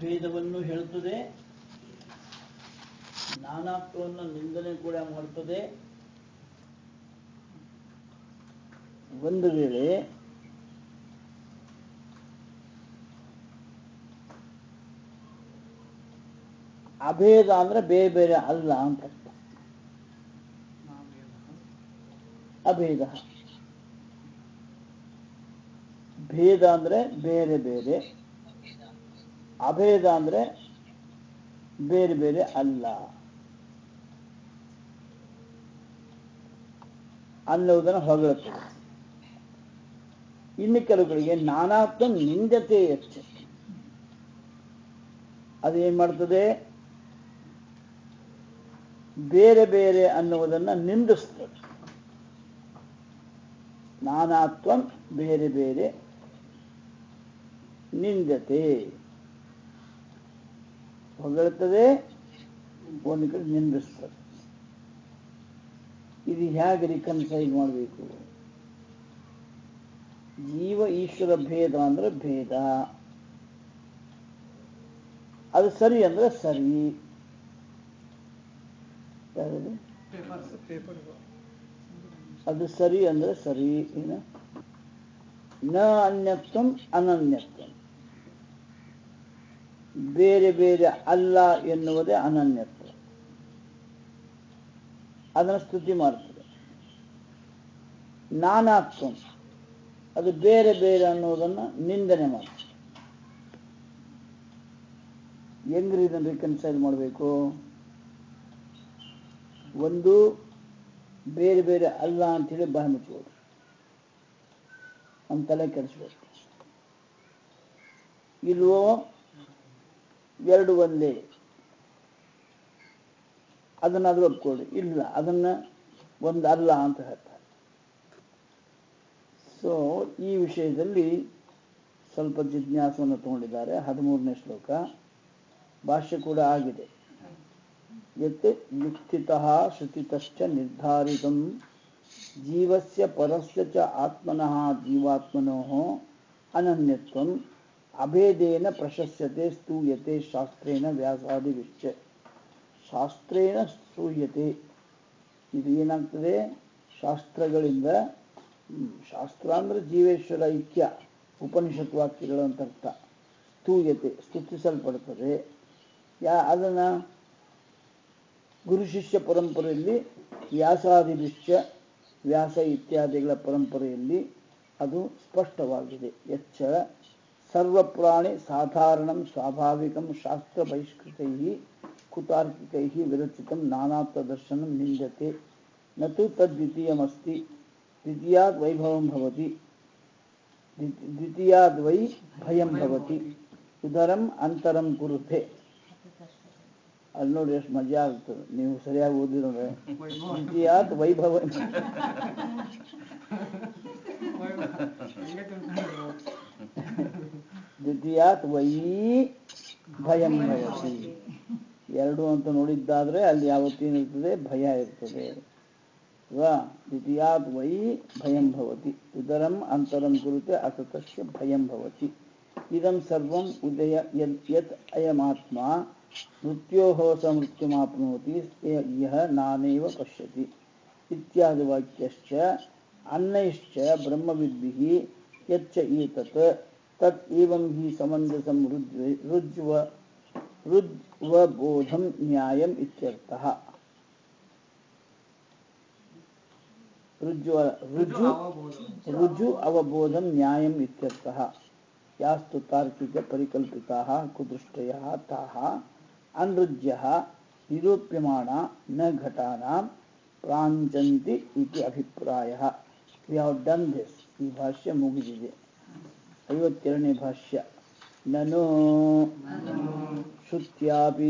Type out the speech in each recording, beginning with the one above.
ಭೇದವನ್ನು ಹೇಳುತ್ತದೆ ನಾನಾತ್ವವನ್ನು ನಿಂದನೆ ಕೂಡ ಮಾಡುತ್ತದೆ ಒಂದು ವೇಳೆ ಅಭೇದ ಅಂದ್ರೆ ಬೇರೆ ಬೇರೆ ಅಲ್ಲ ಅಂತ ಅರ್ಥ. ಅಭೇದ ಭೇದ ಅಂದ್ರೆ ಬೇರೆ ಬೇರೆ ಅಭೇದ ಅಂದ್ರೆ ಬೇರೆ ಬೇರೆ ಅಲ್ಲ ಅನ್ನುವುದನ್ನು ಹೊಗಳುತ್ತದೆ ಇನ್ನು ಕೆಲವುಗಳಿಗೆ ನಾನಾತ್ಮ ನಿಂದತೆ ಹೆಚ್ಚು ಅದೇನ್ ಮಾಡ್ತದೆ ಬೇರೆ ಬೇರೆ ಅನ್ನುವುದನ್ನ ನಿಂದಿಸ್ತದೆ ನಾನಾತ್ವ ಬೇರೆ ಬೇರೆ ನಿಂದತೆ ಹೊಗಳುತ್ತದೆ ಒಂದು ಕಡೆ ನಿಂದಿಸ್ತದೆ ಇದು ಹೇಗೆ ರಿಕನ್ಸೈಲ್ ಮಾಡಬೇಕು ಜೀವ ಈಶ್ವರ ಭೇದ ಅಂದ್ರೆ ಭೇದ ಅದು ಸರಿ ಅಂದ್ರೆ ಸರಿ ಯಾವುದು? ಅದು ಸರಿ ಅಂದ್ರೆ ಸರಿ ಏನು ನ ಅನ್ಯತ್ವಂ ಅನನ್ಯತ್ವಂ ಬೇರೆ ಬೇರೆ ಅಲ್ಲ ಎನ್ನುವುದೇ ಅನನ್ಯತ್ವ ಅದನ್ನು ಸ್ತುತಿ ಮಾಡ್ತದೆ ನಾನಾತ್ವಂ ಅದು ಬೇರೆ ಬೇರೆ ಅನ್ನೋದನ್ನು ನಿಂದನೆ ಮಾಡ್ತದೆ ಹೆಂಗ್ರಿ ಇದನ್ನು ರಿಕನ್ಸೈಲ್ ಮಾಡಬೇಕು ಒಂದು ಬೇರೆ ಬೇರೆ ಅಲ್ಲ ಅಂತೇಳಿ ಬಾಯಿ ಮುಚ್ಚಬಹುದು ನಮ್ಮ ತಲೆ ಕೆಡಿಸ್ಬೇಕು ಇಲ್ವೋ ಎರಡು ಒಂದೇ ಅದನ್ನಾದ್ರೂ ಒಪ್ಕೊಳ್ಳಿ ಇಲ್ಲ ಅದನ್ನ ಒಂದು ಅಲ್ಲ ಅಂತ ಹೇಳ್ತಾರೆ ಸೊ ಈ ವಿಷಯದಲ್ಲಿ ಸ್ವಲ್ಪ ಜಿಜ್ಞಾಸವನ್ನು ತಗೊಂಡಿದ್ದಾರೆ ಹದಿಮೂರನೇ ಶ್ಲೋಕ ಭಾಷ್ಯ ಕೂಡ ಆಗಿದೆ ಯತ್ ಯುಕ್ತಿತಃ ಶ್ರುತಿತಶ್ಚ ನಿರ್ಧಾರಿತಂ ಜೀವಸ್ಯ ಪರಸ್ಯ ಚ ಆತ್ಮನಃ ಜೀವಾತ್ಮನೋಃ ಅನನ್ಯತ್ವಂ ಅಭೇದೇನ ಪ್ರಶಸ್ಯತೆ ಸ್ತೂಯತೆ ಶಾಸ್ತ್ರೇಣ ವ್ಯಾಸಾದಿವಿಶ್ಚ ಶಾಸ್ತ್ರೇಣ ಸ್ತೂಯತೆ ಇದು ಏನಾಗ್ತದೆ ಶಾಸ್ತ್ರಗಳಿಂದ ಹ್ಮ್, ಶಾಸ್ತ್ರ ಅಂದ್ರೆ ಜೀವೇಶ್ವರ ಐಕ್ಯ ಉಪನಿಷತ್ ವಾಕ್ಯಗಳು ಅಂತ ಅರ್ಥ ಸ್ತೂಯತೆ ಸ್ತುತಿಸಲ್ಪಡುತ್ತದೆ ಯಾ ಅದನ್ನ ಗುರು ಶಿಷ್ಯ ಪರಂಪರೆಯಲ್ಲಿ ವ್ಯಾಸಾದಿವಿಶ್ಚ ವ್ಯಾಸ ಇತ್ಯಾದಿಗಳ ಪರಂಪರೆಯಲ್ಲಿ ಅದು ಸ್ಪಷ್ಟವಾಗಿದೆ ಎಚ್ಚ ಸರ್ವಪ್ರಾಣಿ ಸಾಧಾರಣಂ ಸ್ವಾಭಾವಿಕಂ ಶಾಸ್ತ್ರ ಬಹಿಷ್ಕೃತೈ ಕುತಾರ್ಕಿಕೈ ವಿರಚಿತಂ ನಾನಾತ್ವ ದರ್ಶನಂ ನಿಂದತೆ ನತು ತದ್ವಿತೀಯಮಸ್ತಿ ದ್ವಿತೀಯಾದ್ ವೈಭವಂ ಭವತಿ ದ್ವಿ- ದ್ವಿತೀಯಾದ್ ವೈ ಭಯಂ ಭವತಿ ಉದರಂ ಅಂತರಂ ಕುರುತೆ ಅಲ್ಲಿ ನೋಡಿ ಎಷ್ಟು ಮಜಾ ಆಗ್ತದೆ ನೀವು ಸರಿಯಾಗಿ ಓದಿದ್ರೆ ದ್ವಿತೀಯಾತ್ ವೈಭವ ದ್ವಿತೀಯಾತ್ ವೈ ಭಯಂ ಭವತಿ ಎರಡು ಅಂತ ನೋಡಿದ್ದಾದ್ರೆ ಅಲ್ಲಿ ಯಾವತ್ತೇನಿರ್ತದೆ ಭಯ ಇರ್ತದೆ ಅಲ್ವಾ ದ್ವಿತೀಯಾತ್ ವೈ ಭಯಂ ಭವತಿ ಉದರಂ ಅಂತರಂ ಕುರುತೆ ಅತತಸ್ಯ ಭಯಂ ಭವತಿ ಇದಂ ಸರ್ವಂ ಉದಯ ಯದ್ ಯತ್ ಅಯಮಾತ್ಮ ಮೃತ್ಯೋಃ ಸ ಮೃತ್ಯುಮಾಪ್ನೋತಿ ಯಹ ನಾನೇವ ಪಶ್ಯತಿ ಇತ್ಯಾದಿ ವಾಕ್ಯಶ್ಚ ಅನ್ನೈಶ್ಚ ಬ್ರಹ್ಮವಿದ್ಭಿಃ ಯಚ್ಚ ಏತತ್ ತತ್ ಏವಂ ಹಿ ಸಮಂಜಸಂ ರುಜ್ವ ರುಜ್ವ ರುಜ್ವಬೋಧಂ ನ್ಯಾಯಂ ಇತ್ಯರ್ಥಃ ರುಜ್ವ ರುಜು ರುಜು ಅವಬೋಧಂ ನ್ಯಾಯಂ ಇತ್ಯರ್ಥಃ ಯಾಸ್ತು ತಾರ್ಕಿಕ ಪರಿಕಲ್ಪಿತಾಃ ಕುದೃಷ್ಟಯಃ ತಾಃ ಅನೃಜ್ಯಃ ನಿರೂಪ್ಯಮಾಣ ನ ಘಟಾನಾಂ ಪ್ರಾಂಚಂತಿ ಇತಿ ಅಭಿಪ್ರಾಯಃ ವಿ ಹ್ಯಾವ್ ಡನ್ ದಿಸ್ ಈ ಭಾಷ್ಯ ಮುಗಿದಿದೆ ಐವತ್ತೆರಡನೇ ಭಾಷ್ಯ ನನು ಶ್ರುತ್ಯಾಪಿ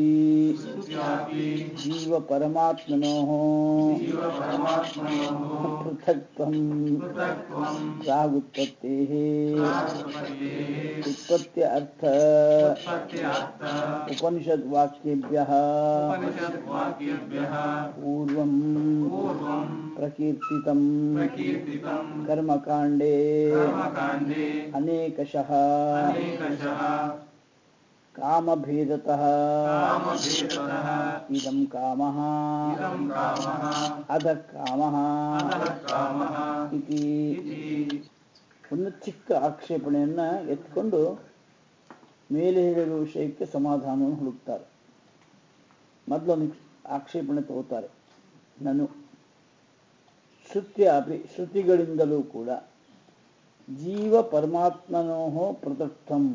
ಜೀವ ಪರಮಾತ್ಮನೋಃ ಪೃಥಕ್ತ್ವಂ ಪ್ರಾಗುತ್ಪತ್ತೇಃ ಉತ್ಪತ್ತಿ ಅರ್ಥ ಉಪನಿಷದ್ ವಾಕ್ಯೇಭ್ಯಃ पूर्वं प्रकीर्तितं कर्मकाण्डे अनेकशः ಕಾಮಭೇದತಃ ಕಾಮಭೇದತಃ ಇದಂ ಕಾಮಃ ಇದಂ ಕಾಮಃ ಅಧ ಕಾಮಃ ಅಧಃ ಕಾಮಃ ಇತಿ ಇತಿ ಒಂದು ಚಿಕ್ಕ ಆಕ್ಷೇಪಣೆಯನ್ನ ಎತ್ಕೊಂಡು ಮೇಲೆ ಹೇಳಿರುವ ವಿಷಯಕ್ಕೆ ಸಮಾಧಾನವನ್ನು ಹುಡುಕ್ತಾರೆ ಮೊದಲೊಂದು ಆಕ್ಷೇಪಣೆ ತಗೋತಾರೆ ನಾನು ಶ್ರುತ್ಯ ಅಪಿ ಶ್ರುತಿಗಳಿಂದಲೂ ಕೂಡ ಜೀವ ಪರಮಾತ್ಮನೋ ಪೃಥಕ್ತಂ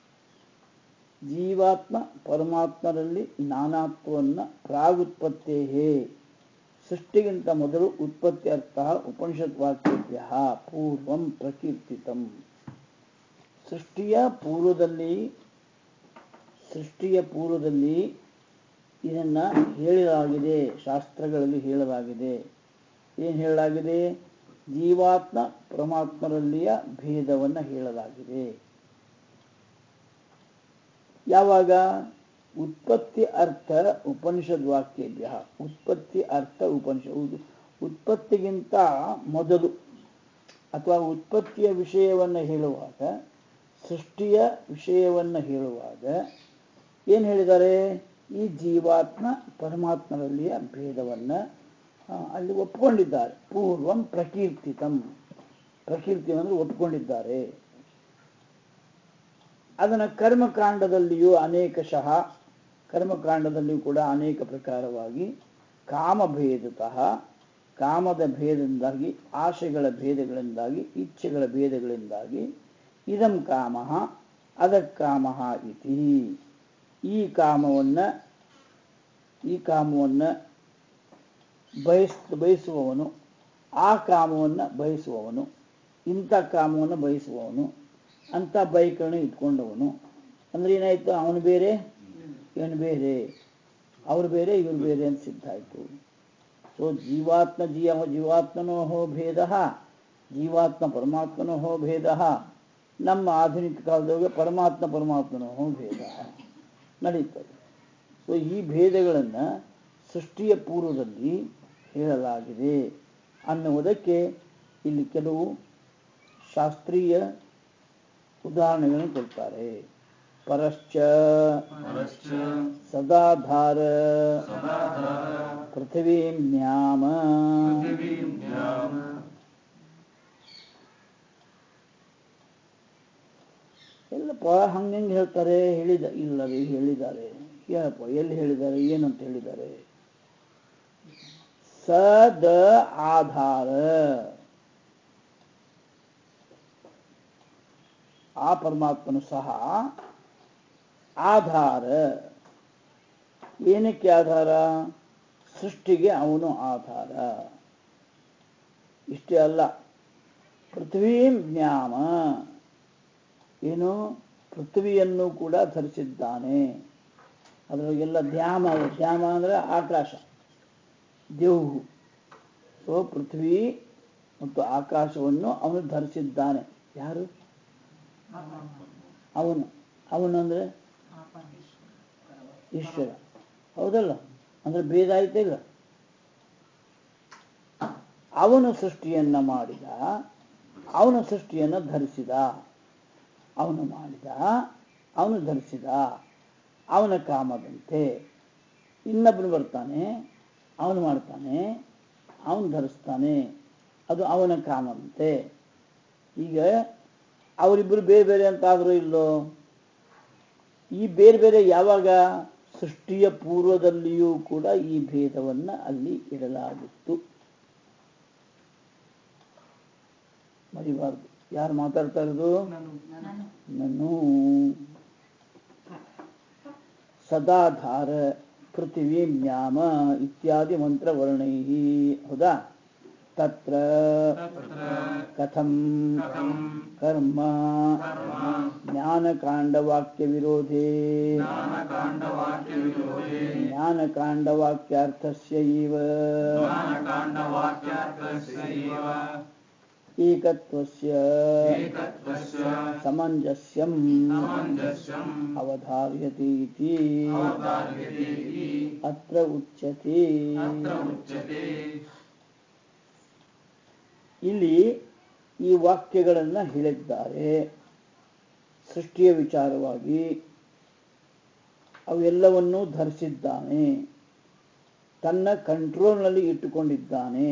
ಜೀವಾತ್ಮ ಪರಮಾತ್ಮರಲ್ಲಿ ನಾನಾತ್ವವನ್ನು ಪ್ರಾಗುತ್ಪತ್ತೇ ಸೃಷ್ಟಿಗಿಂತ ಮೊದಲು ಉತ್ಪತ್ತಿ ಅರ್ಥ ಉಪನಿಷತ್ ವಾಕ್ಯಭ್ಯ ಪೂರ್ವಂ ಪ್ರಕೀರ್ತಿತಂ ಸೃಷ್ಟಿಯ ಪೂರ್ವದಲ್ಲಿ ಸೃಷ್ಟಿಯ ಪೂರ್ವದಲ್ಲಿ ಇದನ್ನ ಹೇಳಲಾಗಿದೆ ಶಾಸ್ತ್ರಗಳಲ್ಲಿ ಹೇಳಲಾಗಿದೆ ಏನು ಹೇಳಲಾಗಿದೆ ಜೀವಾತ್ಮ ಪರಮಾತ್ಮರಲ್ಲಿಯ ಭೇದವನ್ನು ಹೇಳಲಾಗಿದೆ ಯಾವಾಗ ಉತ್ಪತ್ತಿ ಅರ್ಥ ಉಪನಿಷದ್ ವಾಕ್ಯಭ್ಯ ಉತ್ಪತ್ತಿ ಅರ್ಥ ಉಪನಿಷತ್ ಉತ್ಪತ್ತಿಗಿಂತ ಮೊದಲು ಅಥವಾ ಉತ್ಪತ್ತಿಯ ವಿಷಯವನ್ನು ಹೇಳುವಾಗ ಸೃಷ್ಟಿಯ ವಿಷಯವನ್ನು ಹೇಳುವಾಗ ಏನು ಹೇಳಿದ್ದಾರೆ ಈ ಜೀವಾತ್ಮ ಪರಮಾತ್ಮರಲ್ಲಿಯ ಭೇದವನ್ನು ಅಲ್ಲಿ ಒಪ್ಪಿಕೊಂಡಿದ್ದಾರೆ ಪೂರ್ವಂ ಪ್ರಕೀರ್ತಿತಂ ಪ್ರಕೀರ್ತಿ ಅಂದರೆ ಒಪ್ಪಿಕೊಂಡಿದ್ದಾರೆ ಅದನ್ನು ಕರ್ಮಕಾಂಡದಲ್ಲಿಯೂ ಅನೇಕಶಃ ಕರ್ಮಕಾಂಡದಲ್ಲಿಯೂ ಕೂಡ ಅನೇಕ ಪ್ರಕಾರವಾಗಿ ಕಾಮಭೇದತಃ ಕಾಮದ ಭೇದದಿಂದಾಗಿ ಆಶೆಗಳ ಭೇದಗಳಿಂದಾಗಿ ಇಚ್ಛೆಗಳ ಭೇದಗಳಿಂದಾಗಿ ಇದಂ ಕಾಮ ಅದಕ್ಕಾಮ ಇತಿ ಈ ಕಾಮವನ್ನು ಈ ಕಾಮವನ್ನು ಬಯಸ್ ಬಯಸುವವನು ಆ ಕಾಮವನ್ನು ಬಯಸುವವನು ಇಂಥ ಕಾಮವನ್ನು ಬಯಸುವವನು ಅಂಥ ಬೈಕನ್ನು ಇಟ್ಕೊಂಡವನು ಅಂದ್ರೆ ಏನಾಯ್ತು ಅವನು ಬೇರೆ ಇವನು ಬೇರೆ ಅವ್ರು ಬೇರೆ ಇವ್ರು ಬೇರೆ ಅಂತ ಸಿದ್ಧ ಆಯ್ತು ಸೊ ಜೀವಾತ್ಮ ಜೀವ ಜೀವಾತ್ಮನೋ ಹೋ ಭೇದ ಜೀವಾತ್ಮ ಪರಮಾತ್ಮನೋ ಹೋ ಭೇದ ನಮ್ಮ ಆಧುನಿಕ ಕಾಲದೊಳಗೆ ಪರಮಾತ್ಮ ಪರಮಾತ್ಮನೋ ಹೋ ಭೇದ ನಡೀತದೆ ಸೊ ಈ ಭೇದಗಳನ್ನು ಸೃಷ್ಟಿಯ ಪೂರ್ವದಲ್ಲಿ ಹೇಳಲಾಗಿದೆ ಅನ್ನುವುದಕ್ಕೆ ಇಲ್ಲಿ ಕೆಲವು ಶಾಸ್ತ್ರೀಯ ಉದಾಹರಣೆಗಳನ್ನು ಕೊಡ್ತಾರೆ ಪರಶ್ಚ ಪರಶ್ಚ ಸದಾಧಾರ ಸದಾಧಾರ ಪೃಥಿವೀಂ ನ್ಯಾಮ ಪೃಥಿವೀಂ ಧ್ಯಾಮ ಎಲ್ಲಪ್ಪ ಹಂಗಂಗೆ ಹೇಳ್ತಾರೆ ಹೇಳಿದ ಇಲ್ಲ ರೀ ಹೇಳಿದ್ದಾರೆ ಏನಪ್ಪ ಎಲ್ಲಿ ಹೇಳಿದ್ದಾರೆ ಏನಂತ ಹೇಳಿದ್ದಾರೆ ಸದ ಆಧಾರ ಆ ಪರಮಾತ್ಮನು ಸಹ ಆಧಾರ ಏನಕ್ಕೆ ಆಧಾರ ಸೃಷ್ಟಿಗೆ ಅವನು ಆಧಾರ ಇಷ್ಟೇ ಅಲ್ಲ ಪೃಥ್ವೀಂ ಜ್ಞಾಮ ಏನು ಪೃಥ್ವಿಯನ್ನು ಕೂಡ ಧರಿಸಿದ್ದಾನೆ ಅದರೊಳಗೆಲ್ಲ ಧ್ಯಾಮ ಧ್ಯಾಮ ಅಂದರೆ ಆಕಾಶ ದೇವು ಸೊ ಪೃಥ್ವಿ ಮತ್ತು ಆಕಾಶವನ್ನು ಅವನು ಧರಿಸಿದ್ದಾನೆ ಯಾರು ಅವನು ಅವನು ಅಂದರೆ ಈಶ್ವರ ಹೌದಲ್ಲ ಅಂದ್ರೆ ಭೇದ ಆಯ್ತಾ ಇಲ್ಲ ಅವನು ಸೃಷ್ಟಿಯನ್ನ ಮಾಡಿದ ಅವನು ಸೃಷ್ಟಿಯನ್ನು ಧರಿಸಿದ ಅವನು ಮಾಡಿದ ಅವನು ಧರಿಸಿದ ಅವನ ಕಾಮದಂತೆ ಇನ್ನೊಬ್ಬನು ಬರ್ತಾನೆ ಅವನು ಮಾಡ್ತಾನೆ ಅವನು ಧರಿಸ್ತಾನೆ ಅದು ಅವನ ಕಾಮದಂತೆ ಈಗ ಅವರಿಬ್ಬರು ಬೇರೆ ಬೇರೆ ಅಂತ ಆದರೂ ಇಲ್ಲೋ ಈ ಬೇರೆ ಬೇರೆ ಯಾವಾಗ ಸೃಷ್ಟಿಯ ಪೂರ್ವದಲ್ಲಿಯೂ ಕೂಡ ಈ ಭೇದವನ್ನು ಅಲ್ಲಿ ಇಡಲಾಗಿತ್ತು ಮರಿಬಾರ್ದು ಯಾರು ಮಾತಾಡ್ತಾ ಇರೋದು ನಾನು ಸದಾಧಾರ ಪೃಥಿವೀ ನ್ಯಾಮ ಇತ್ಯಾದಿ ಮಂತ್ರವರ್ಣೈ ಹೌದಾ ತತ್ರ ತತ್ರ ಕಥಂ ಕಥಂ ಕರ್ಮ ಕರ್ಮ ಜ್ಞಾನಕಾಂಡವಾಕ್ಯ ವಿರೋಧೇ ಜ್ಞಾನಕಾಂಡವಾಕ್ಯವಿರೋಧೇ ಜ್ಞಾನಕಾಂಡವಾಕ್ಯಾರ್ಥಸ್ಯ ಇವ ಜ್ಞಾನಕಾಂಡವಾಕ್ಯಾರ್ಥಸ್ಯೈವ ಏಕತ್ವಸ್ಯ ಏಕತ್ವಸ್ಯ ಸಮಂಜಸ್ಯಂ ಸಮಂಜಸ್ಯಂ ಅವಧಾರ್ಯತೆ ಇತಿ ಅವಧಾರ್ಯತೆ ಇತಿ ಅತ್ರ ಉಚ್ಯತೆ ಅತ್ರ ಉಚ್ಯತೆ ಇಲ್ಲಿ ಈ ವಾಕ್ಯಗಳನ್ನು ಹೇಳಿದ್ದಾರೆ ಸೃಷ್ಟಿಯ ವಿಚಾರವಾಗಿ ಅವೆಲ್ಲವನ್ನೂ ಧರಿಸಿದ್ದಾನೆ ತನ್ನ ಕಂಟ್ರೋಲ್ನಲ್ಲಿ ಇಟ್ಟುಕೊಂಡಿದ್ದಾನೆ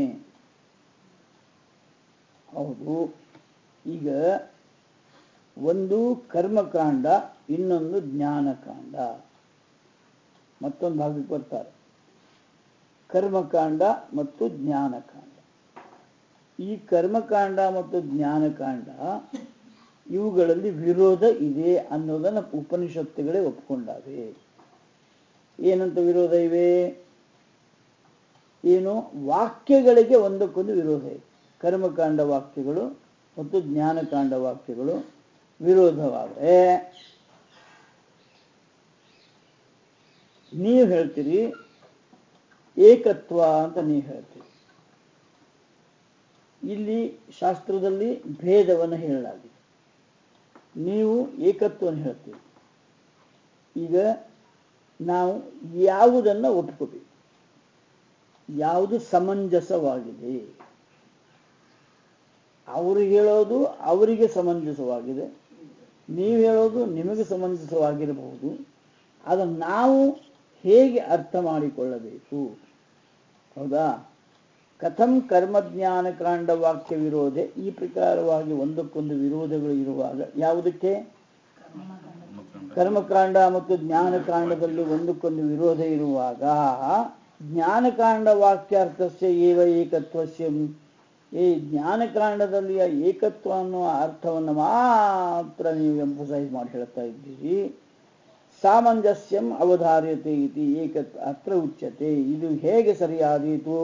ಹೌದು ಈಗ ಒಂದು ಕರ್ಮಕಾಂಡ ಇನ್ನೊಂದು ಜ್ಞಾನಕಾಂಡ ಮತ್ತೊಂದು ಭಾಗಕ್ಕೆ ಬರ್ತಾರೆ ಕರ್ಮಕಾಂಡ ಮತ್ತು ಜ್ಞಾನಕಾಂಡ ಈ ಕರ್ಮಕಾಂಡ ಮತ್ತು ಜ್ಞಾನಕಾಂಡ ಇವುಗಳಲ್ಲಿ ವಿರೋಧ ಇದೆ ಅನ್ನೋದನ್ನ ಉಪನಿಷತ್ತುಗಳೇ ಒಪ್ಕೊಂಡಾವೆ ಏನಂತ ವಿರೋಧ ಇವೆ ಏನು ವಾಕ್ಯಗಳಿಗೆ ಒಂದಕ್ಕೊಂದು ವಿರೋಧ ಇದೆ ಕರ್ಮಕಾಂಡ ವಾಕ್ಯಗಳು ಮತ್ತು ಜ್ಞಾನಕಾಂಡ ವಾಕ್ಯಗಳು ವಿರೋಧವಾದರೆ ನೀವು ಹೇಳ್ತೀರಿ ಏಕತ್ವ ಅಂತ ನೀವು ಹೇಳ್ತೀರಿ ಇಲ್ಲಿ ಶಾಸ್ತ್ರದಲ್ಲಿ ಭೇದವನ್ನು ಹೇಳಲಾಗಿದೆ ನೀವು ಏಕತ್ವವನ್ನು ಹೇಳ್ತೀರಿ ಈಗ ನಾವು ಯಾವುದನ್ನು ಒಪ್ಕೋಬೇಕು ಯಾವುದು ಸಮಂಜಸವಾಗಿದೆ ಅವರು ಹೇಳೋದು ಅವರಿಗೆ ಸಮಂಜಸವಾಗಿದೆ ನೀವು ಹೇಳೋದು ನಿಮಗೆ ಸಮಂಜಸವಾಗಿರಬಹುದು ಅದನ್ನು ನಾವು ಹೇಗೆ ಅರ್ಥ ಮಾಡಿಕೊಳ್ಳಬೇಕು ಹೌದಾ ಕಥಂ ಕರ್ಮಜ್ಞಾನ ಕಾಂಡ ವಾಕ್ಯ ವಿರೋಧ ಈ ಪ್ರಕಾರವಾಗಿ ಒಂದಕ್ಕೊಂದು ವಿರೋಧಗಳು ಇರುವಾಗ ಯಾವುದಕ್ಕೆ ಕರ್ಮಕಾಂಡ ಮತ್ತು ಜ್ಞಾನಕಾಂಡದಲ್ಲಿ ಒಂದಕ್ಕೊಂದು ವಿರೋಧ ಇರುವಾಗ ಜ್ಞಾನಕಾಂಡ ವಾಕ್ಯಾರ್ಥಸ್ಯ ಏವ ಏಕತ್ವಸ್ಯ ಈ ಜ್ಞಾನಕಾಂಡದಲ್ಲಿಯ ಏಕತ್ವ ಅನ್ನುವ ಅರ್ಥವನ್ನು ಮಾತ್ರ ನೀವು ಎಂಫಸೈಸ್ ಮಾಡಿ ಹೇಳ್ತಾ ಇದ್ದೀರಿ ಸಾಮಂಜಸ್ಯಂ ಅವಧಾರ್ಯತೆ ಇತಿ ಏಕತ್ವ ಅತ್ರ ಉಚ್ಯತೆ ಇದು ಹೇಗೆ ಸರಿಯಾದೀತು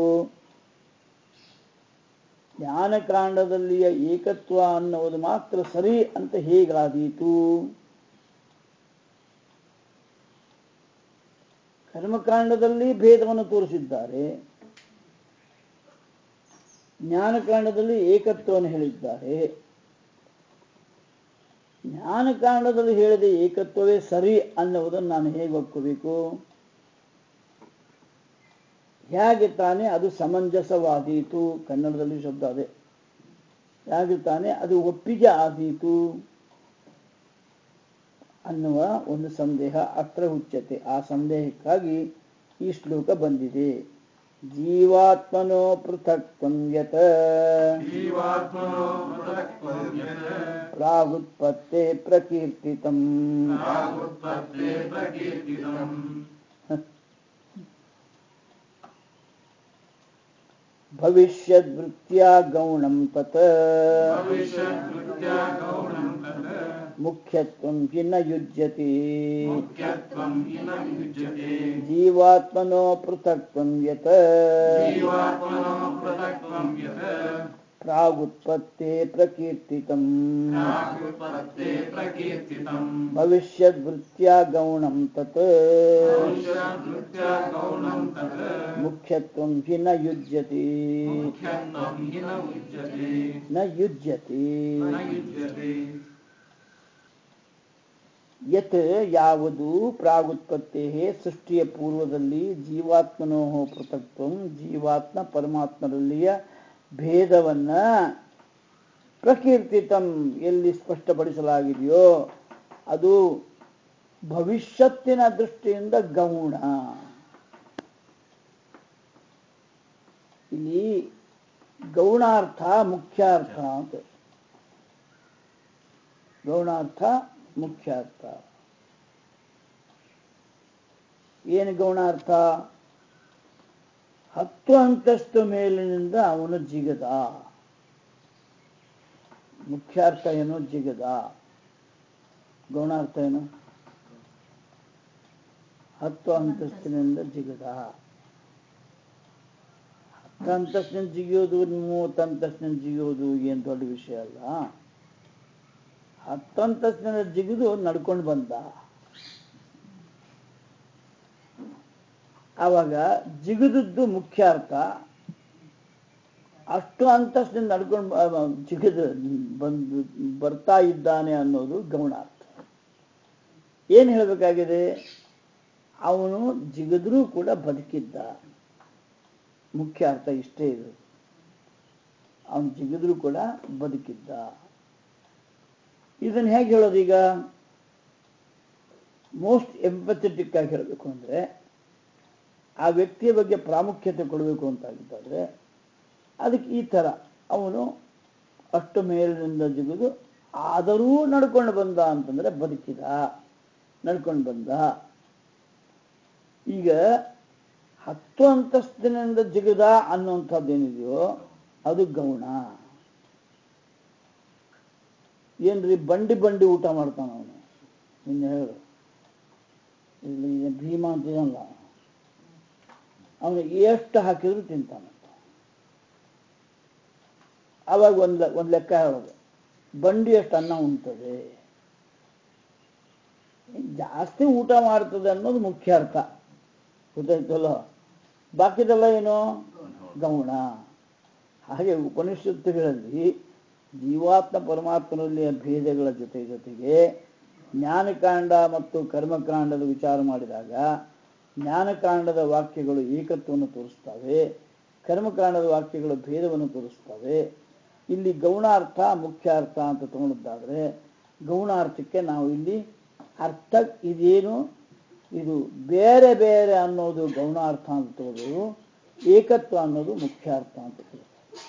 ಜ್ಞಾನಕಾಂಡದಲ್ಲಿಯ ಏಕತ್ವ ಅನ್ನುವುದು ಮಾತ್ರ ಸರಿ ಅಂತ ಹೇಗಾದೀತು ಕರ್ಮಕಾಂಡದಲ್ಲಿ ಭೇದವನ್ನು ತೋರಿಸಿದ್ದಾರೆ ಜ್ಞಾನಕಾಂಡದಲ್ಲಿ ಏಕತ್ವವನ್ನು ಹೇಳಿದ್ದಾರೆ ಜ್ಞಾನಕಾಂಡದಲ್ಲಿ ಹೇಳಿದ ಏಕತ್ವವೇ ಸರಿ ಅನ್ನುವುದನ್ನು ನಾನು ಹೇಗೆ ಒಪ್ಕೋಬೇಕು ಹೇಗೆ ತಾನೇ ಅದು ಸಮಂಜಸವಾದೀತು ಕನ್ನಡದಲ್ಲಿ ಶಬ್ದ ಅದೇ ಹೇಗೆ ತಾನೇ ಅದು ಒಪ್ಪಿಗೆ ಆದೀತು ಅನ್ನುವ ಒಂದು ಸಂದೇಹ ಅತ್ರ ಉಚ್ಯತೆ ಆ ಸಂದೇಹಕ್ಕಾಗಿ ಈ ಶ್ಲೋಕ ಬಂದಿದೆ ಜೀವಾತ್ಮನೋ ಪೃಥಕ್ತ್ವಂ ಯತ್ ಜೀವಾತ್ಮನೋ ಪೃಥಕ್ತ್ವಂ ಯತ್ ಪ್ರಾಗುತ್ಪತ್ತೆ ಪ್ರಕೀರ್ತಿತಂ ಪ್ರಾಗುತ್ಪತ್ತೇ ಪ್ರಕೀರ್ತಿತಂ ಭವಿಷ್ಯದ್ವೃತ್ತ್ಯಾ ಗೌಣಂ ತತ್ ಭವಿಷ್ಯದ್ವೃತ್ತ್ಯಾ ಗೌಣಂ ತತ್ ಮುಖ್ಯತ್ವಂ ಹಿ ನ ಯುಜ್ಯತಿ ಮುಖ್ಯತ್ವಂ ಹಿ ನ ಯುಜ್ಯತೆ ಜೀವಾತ್ಮನೋ ಪೃಥಕ್ತ್ವಂ ಯತ್ ಜೀವಾತ್ಮನೋ ಪೃಥಕ್ತ್ವಂ ಯತ್ ಪ್ರಾಗುತ್ಪತ್ತೆ ಪ್ರಕೀರ್ತಿತಂ ಪ್ರಾಗುತ್ಪತ್ತೇ ಪ್ರಕೀರ್ತಿತಂ ಭವಿಷ್ಯದ್ವೃತ್ತ್ಯಾ ಗೌಣಂ ತತ್ ಭವಿಷ್ಯದ್ವೃತ್ತ್ಯಾ ಗೌಣಂ ತತ್ ಮುಖ್ಯತ್ವಂ ಹಿ ನ ಯುಜ್ಯತಿ ಮುಖ್ಯತ್ವಂ ಹಿ ನ ಯುಜ್ಯತೆ ನ ಯುಜ್ಯತಿ ನ ಯುಜ್ಯತೆ ಯತ್ ಯಾವುದು ಪ್ರಾಗುತ್ಪತ್ತೇ ಸೃಷ್ಟಿಯ ಪೂರ್ವದಲ್ಲಿ ಜೀವಾತ್ಮನೋ ಪೃಥಕ್ತ್ವಂ ಜೀವಾತ್ಮ ಪರಮಾತ್ಮರಲ್ಲಿಯ ಭೇದವನ್ನ ಪ್ರಕೀರ್ತಿತಂ ಎಲ್ಲಿ ಸ್ಪಷ್ಟಪಡಿಸಲಾಗಿದೆಯೋ ಅದು ಭವಿಷ್ಯತ್ತಿನ ದೃಷ್ಟಿಯಿಂದ ಗೌಣ ಇಲ್ಲಿ ಗೌಣಾರ್ಥ ಮುಖ್ಯಾರ್ಥ ಅಂತ ಗೌಣಾರ್ಥ ಮುಖ್ಯಾರ್ಥ ಏನು ಗೌಣಾರ್ಥ ಹತ್ತು ಅಂತಸ್ತು ಮೇಲಿನಿಂದ ಅವನು ಜಿಗದ ಮುಖ್ಯಾರ್ಥ ಏನು ಜಿಗದ ಗೌಣಾರ್ಥ ಏನು ಹತ್ತು ಅಂತಸ್ತಿನಿಂದ ಜಿಗದ ಹತ್ತು ಅಂತಸ್ತಿನ ಜಿಗಿಯೋದು ಮೂವತ್ತು ಅಂತಸ್ತಿನ ಜಿಗಿಯೋದು ಏನು ದೊಡ್ಡ ವಿಷಯ ಅಲ್ಲ ಹತ್ತು ಅಂತಸ್ತಿನ ಜಿಗಿದು ನಡ್ಕೊಂಡು ಬಂದ ಆವಾಗ ಜಿಗಿದದ್ದು ಮುಖ್ಯ ಅರ್ಥ ಅಷ್ಟು ಅಂತಸ್ತಿನ ನಡ್ಕೊಂಡು ಜಿಗಿದು ಬಂದು ಬರ್ತಾ ಇದ್ದಾನೆ ಅನ್ನೋದು ಗಮನಾರ್ಥ ಏನು ಹೇಳಬೇಕಾಗಿದೆ ಅವನು ಜಿಗಿದ್ರೂ ಕೂಡ ಬದುಕಿದ್ದ ಮುಖ್ಯ ಅರ್ಥ ಇಷ್ಟೇ ಇದು ಅವನು ಜಿಗಿದ್ರೂ ಕೂಡ ಬದುಕಿದ್ದ ಇದನ್ನು ಹೇಗೆ ಹೇಳೋದು ಈಗ ಮೋಸ್ಟ್ ಎಂಪಥೆಟಿಕ್ ಆಗಿ ಹೇಳಬೇಕು ಅಂದರೆ ಆ ವ್ಯಕ್ತಿಯ ಬಗ್ಗೆ ಪ್ರಾಮುಖ್ಯತೆ ಕೊಡಬೇಕು ಅಂತಾಗಿದ್ದಾದ್ರೆ ಅದಕ್ಕೆ ಈ ಥರ ಅವನು ಅಷ್ಟು ಮೇಲಿನಿಂದ ಜಿಗಿದು ಆದರೂ ನಡ್ಕೊಂಡು ಬಂದ ಅಂತಂದ್ರೆ ಬದುಕಿದ ನಡ್ಕೊಂಡು ಬಂದ ಈಗ ಹತ್ತು ಅಂತಸ್ತಿನಿಂದ ಜಿಗಿದ ಅನ್ನುವಂಥದ್ದೇನಿದೆಯೋ ಅದು ಗೌಣ ಏನ್ರಿ ಬಂಡಿ ಬಂಡಿ ಊಟ ಮಾಡ್ತಾನ ಅವನು ನಿನ್ನೆ ಹೇಳು ಇಲ್ಲಿ ಭೀಮ ಅಂತಿದಲ್ಲ ಅವನು ಎಷ್ಟು ಹಾಕಿದ್ರು ತಿಂತಾನ ಅವಾಗ ಒಂದು ಒಂದು ಲೆಕ್ಕ ಹೇಳೋದು ಬಂಡಿ ಎಷ್ಟು ಅನ್ನ ಉಣ್ತದೆ ಜಾಸ್ತಿ ಊಟ ಮಾಡ್ತದೆ ಅನ್ನೋದು ಮುಖ್ಯ ಅರ್ಥ ಗೊತ್ತಾಯ್ತಲ್ಲ ಬಾಕಿದೆಲ್ಲ ಏನು ಗೌಣ ಹಾಗೆ ಉಪನಿಷತ್ತುಗಳಲ್ಲಿ ಜೀವಾತ್ಮ ಪರಮಾತ್ಮನಲ್ಲಿ ಭೇದಗಳ ಜೊತೆ ಜೊತೆಗೆ ಜ್ಞಾನಕಾಂಡ ಮತ್ತು ಕರ್ಮಕಾಂಡದ ವಿಚಾರ ಮಾಡಿದಾಗ ಜ್ಞಾನಕಾಂಡದ ವಾಕ್ಯಗಳು ಏಕತ್ವವನ್ನು ತೋರಿಸ್ತವೆ ಕರ್ಮಕಾಂಡದ ವಾಕ್ಯಗಳು ಭೇದವನ್ನು ತೋರಿಸ್ತವೆ ಇಲ್ಲಿ ಗೌಣಾರ್ಥ ಮುಖ್ಯ ಅರ್ಥ ಅಂತ ತಗೊಂಡದ್ದಾದ್ರೆ ಗೌಣಾರ್ಥಕ್ಕೆ ನಾವು ಇಲ್ಲಿ ಅರ್ಥ ಇದೇನು ಇದು ಬೇರೆ ಬೇರೆ ಅನ್ನೋದು ಗೌಣಾರ್ಥ ಅಂತ ತಗೋದು ಏಕತ್ವ ಅನ್ನೋದು ಮುಖ್ಯ ಅರ್ಥ ಅಂತ ತಗೋದು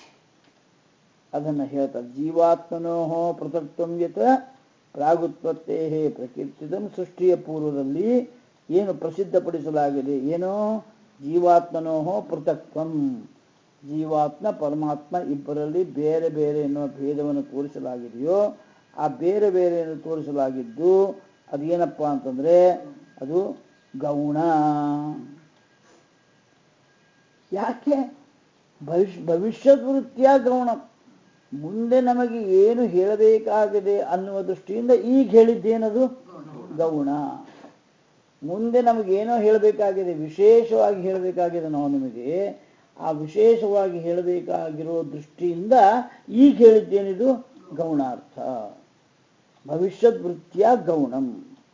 ಅದನ್ನ ಹೇಳ್ತಾರೆ ಜೀವಾತ್ಮನೋ ಪೃಥಕ್ತ್ವಂ ಯತ ಪ್ರಾಗುತ್ಪತ್ತೇ ಪ್ರಕೀರ್ತಿದಂ ಸೃಷ್ಟಿಯ ಪೂರ್ವದಲ್ಲಿ ಏನು ಪ್ರಸಿದ್ಧಪಡಿಸಲಾಗಿದೆ ಏನೋ ಜೀವಾತ್ಮನೋ ಪೃಥಕ್ತ್ವಂ ಜೀವಾತ್ಮ ಪರಮಾತ್ಮ ಇಬ್ಬರಲ್ಲಿ ಬೇರೆ ಬೇರೆ ಎನ್ನುವ ಭೇದವನ್ನು ತೋರಿಸಲಾಗಿದೆಯೋ ಆ ಬೇರೆ ಬೇರೆಯನ್ನು ತೋರಿಸಲಾಗಿದ್ದು ಅದೇನಪ್ಪ ಅಂತಂದ್ರೆ ಅದು ಗೌಣ ಯಾಕೆ ಭವಿಷ್ಯ ಭವಿಷ್ಯದ ವೃತ್ತಿಯ ಗೌಣ ಮುಂದೆ ನಮಗೆ ಏನು ಹೇಳಬೇಕಾಗಿದೆ ಅನ್ನುವ ದೃಷ್ಟಿಯಿಂದ ಈಗ ಹೇಳಿದ್ದೇನದು ಗೌಣ ಮುಂದೆ ನಮಗೇನೋ ಹೇಳಬೇಕಾಗಿದೆ ವಿಶೇಷವಾಗಿ ಹೇಳಬೇಕಾಗಿದೆ ನಾವು ನಿಮಗೆ ಆ ವಿಶೇಷವಾಗಿ ಹೇಳಬೇಕಾಗಿರೋ ದೃಷ್ಟಿಯಿಂದ ಈಗ ಹೇಳಿದ್ದೇನಿದು ಗೌಣಾರ್ಥ ಭವಿಷ್ಯದ್ ವೃತ್ತಿಯ ಗೌಣಂ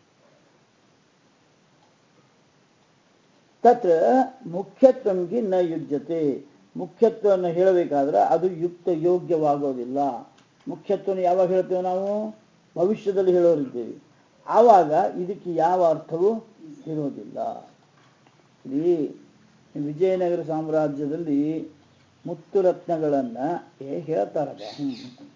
ತತ್ರ ಮುಖ್ಯತ್ವಂಗೆ ನ ಯುಜ್ಯತೆ ಮುಖ್ಯತ್ವವನ್ನು ಹೇಳಬೇಕಾದ್ರೆ ಅದು ಯುಕ್ತ ಯೋಗ್ಯವಾಗೋದಿಲ್ಲ ಮುಖ್ಯತ್ವವನ್ನು ಯಾವಾಗ ಹೇಳ್ತೇವೆ ನಾವು ಭವಿಷ್ಯದಲ್ಲಿ ಹೇಳೋರಿದ್ದೇವೆ ಆವಾಗ ಇದಕ್ಕೆ ಯಾವ ಅರ್ಥವೂ ಇರೋದಿಲ್ಲ ಇಲ್ಲಿ ವಿಜಯನಗರ ಸಾಮ್ರಾಜ್ಯದಲ್ಲಿ ಮುತ್ತು ರತ್ನಗಳನ್ನ ಏ ಹೇಳ್ತಾರಲ್ಲ ಹ್ಮ್.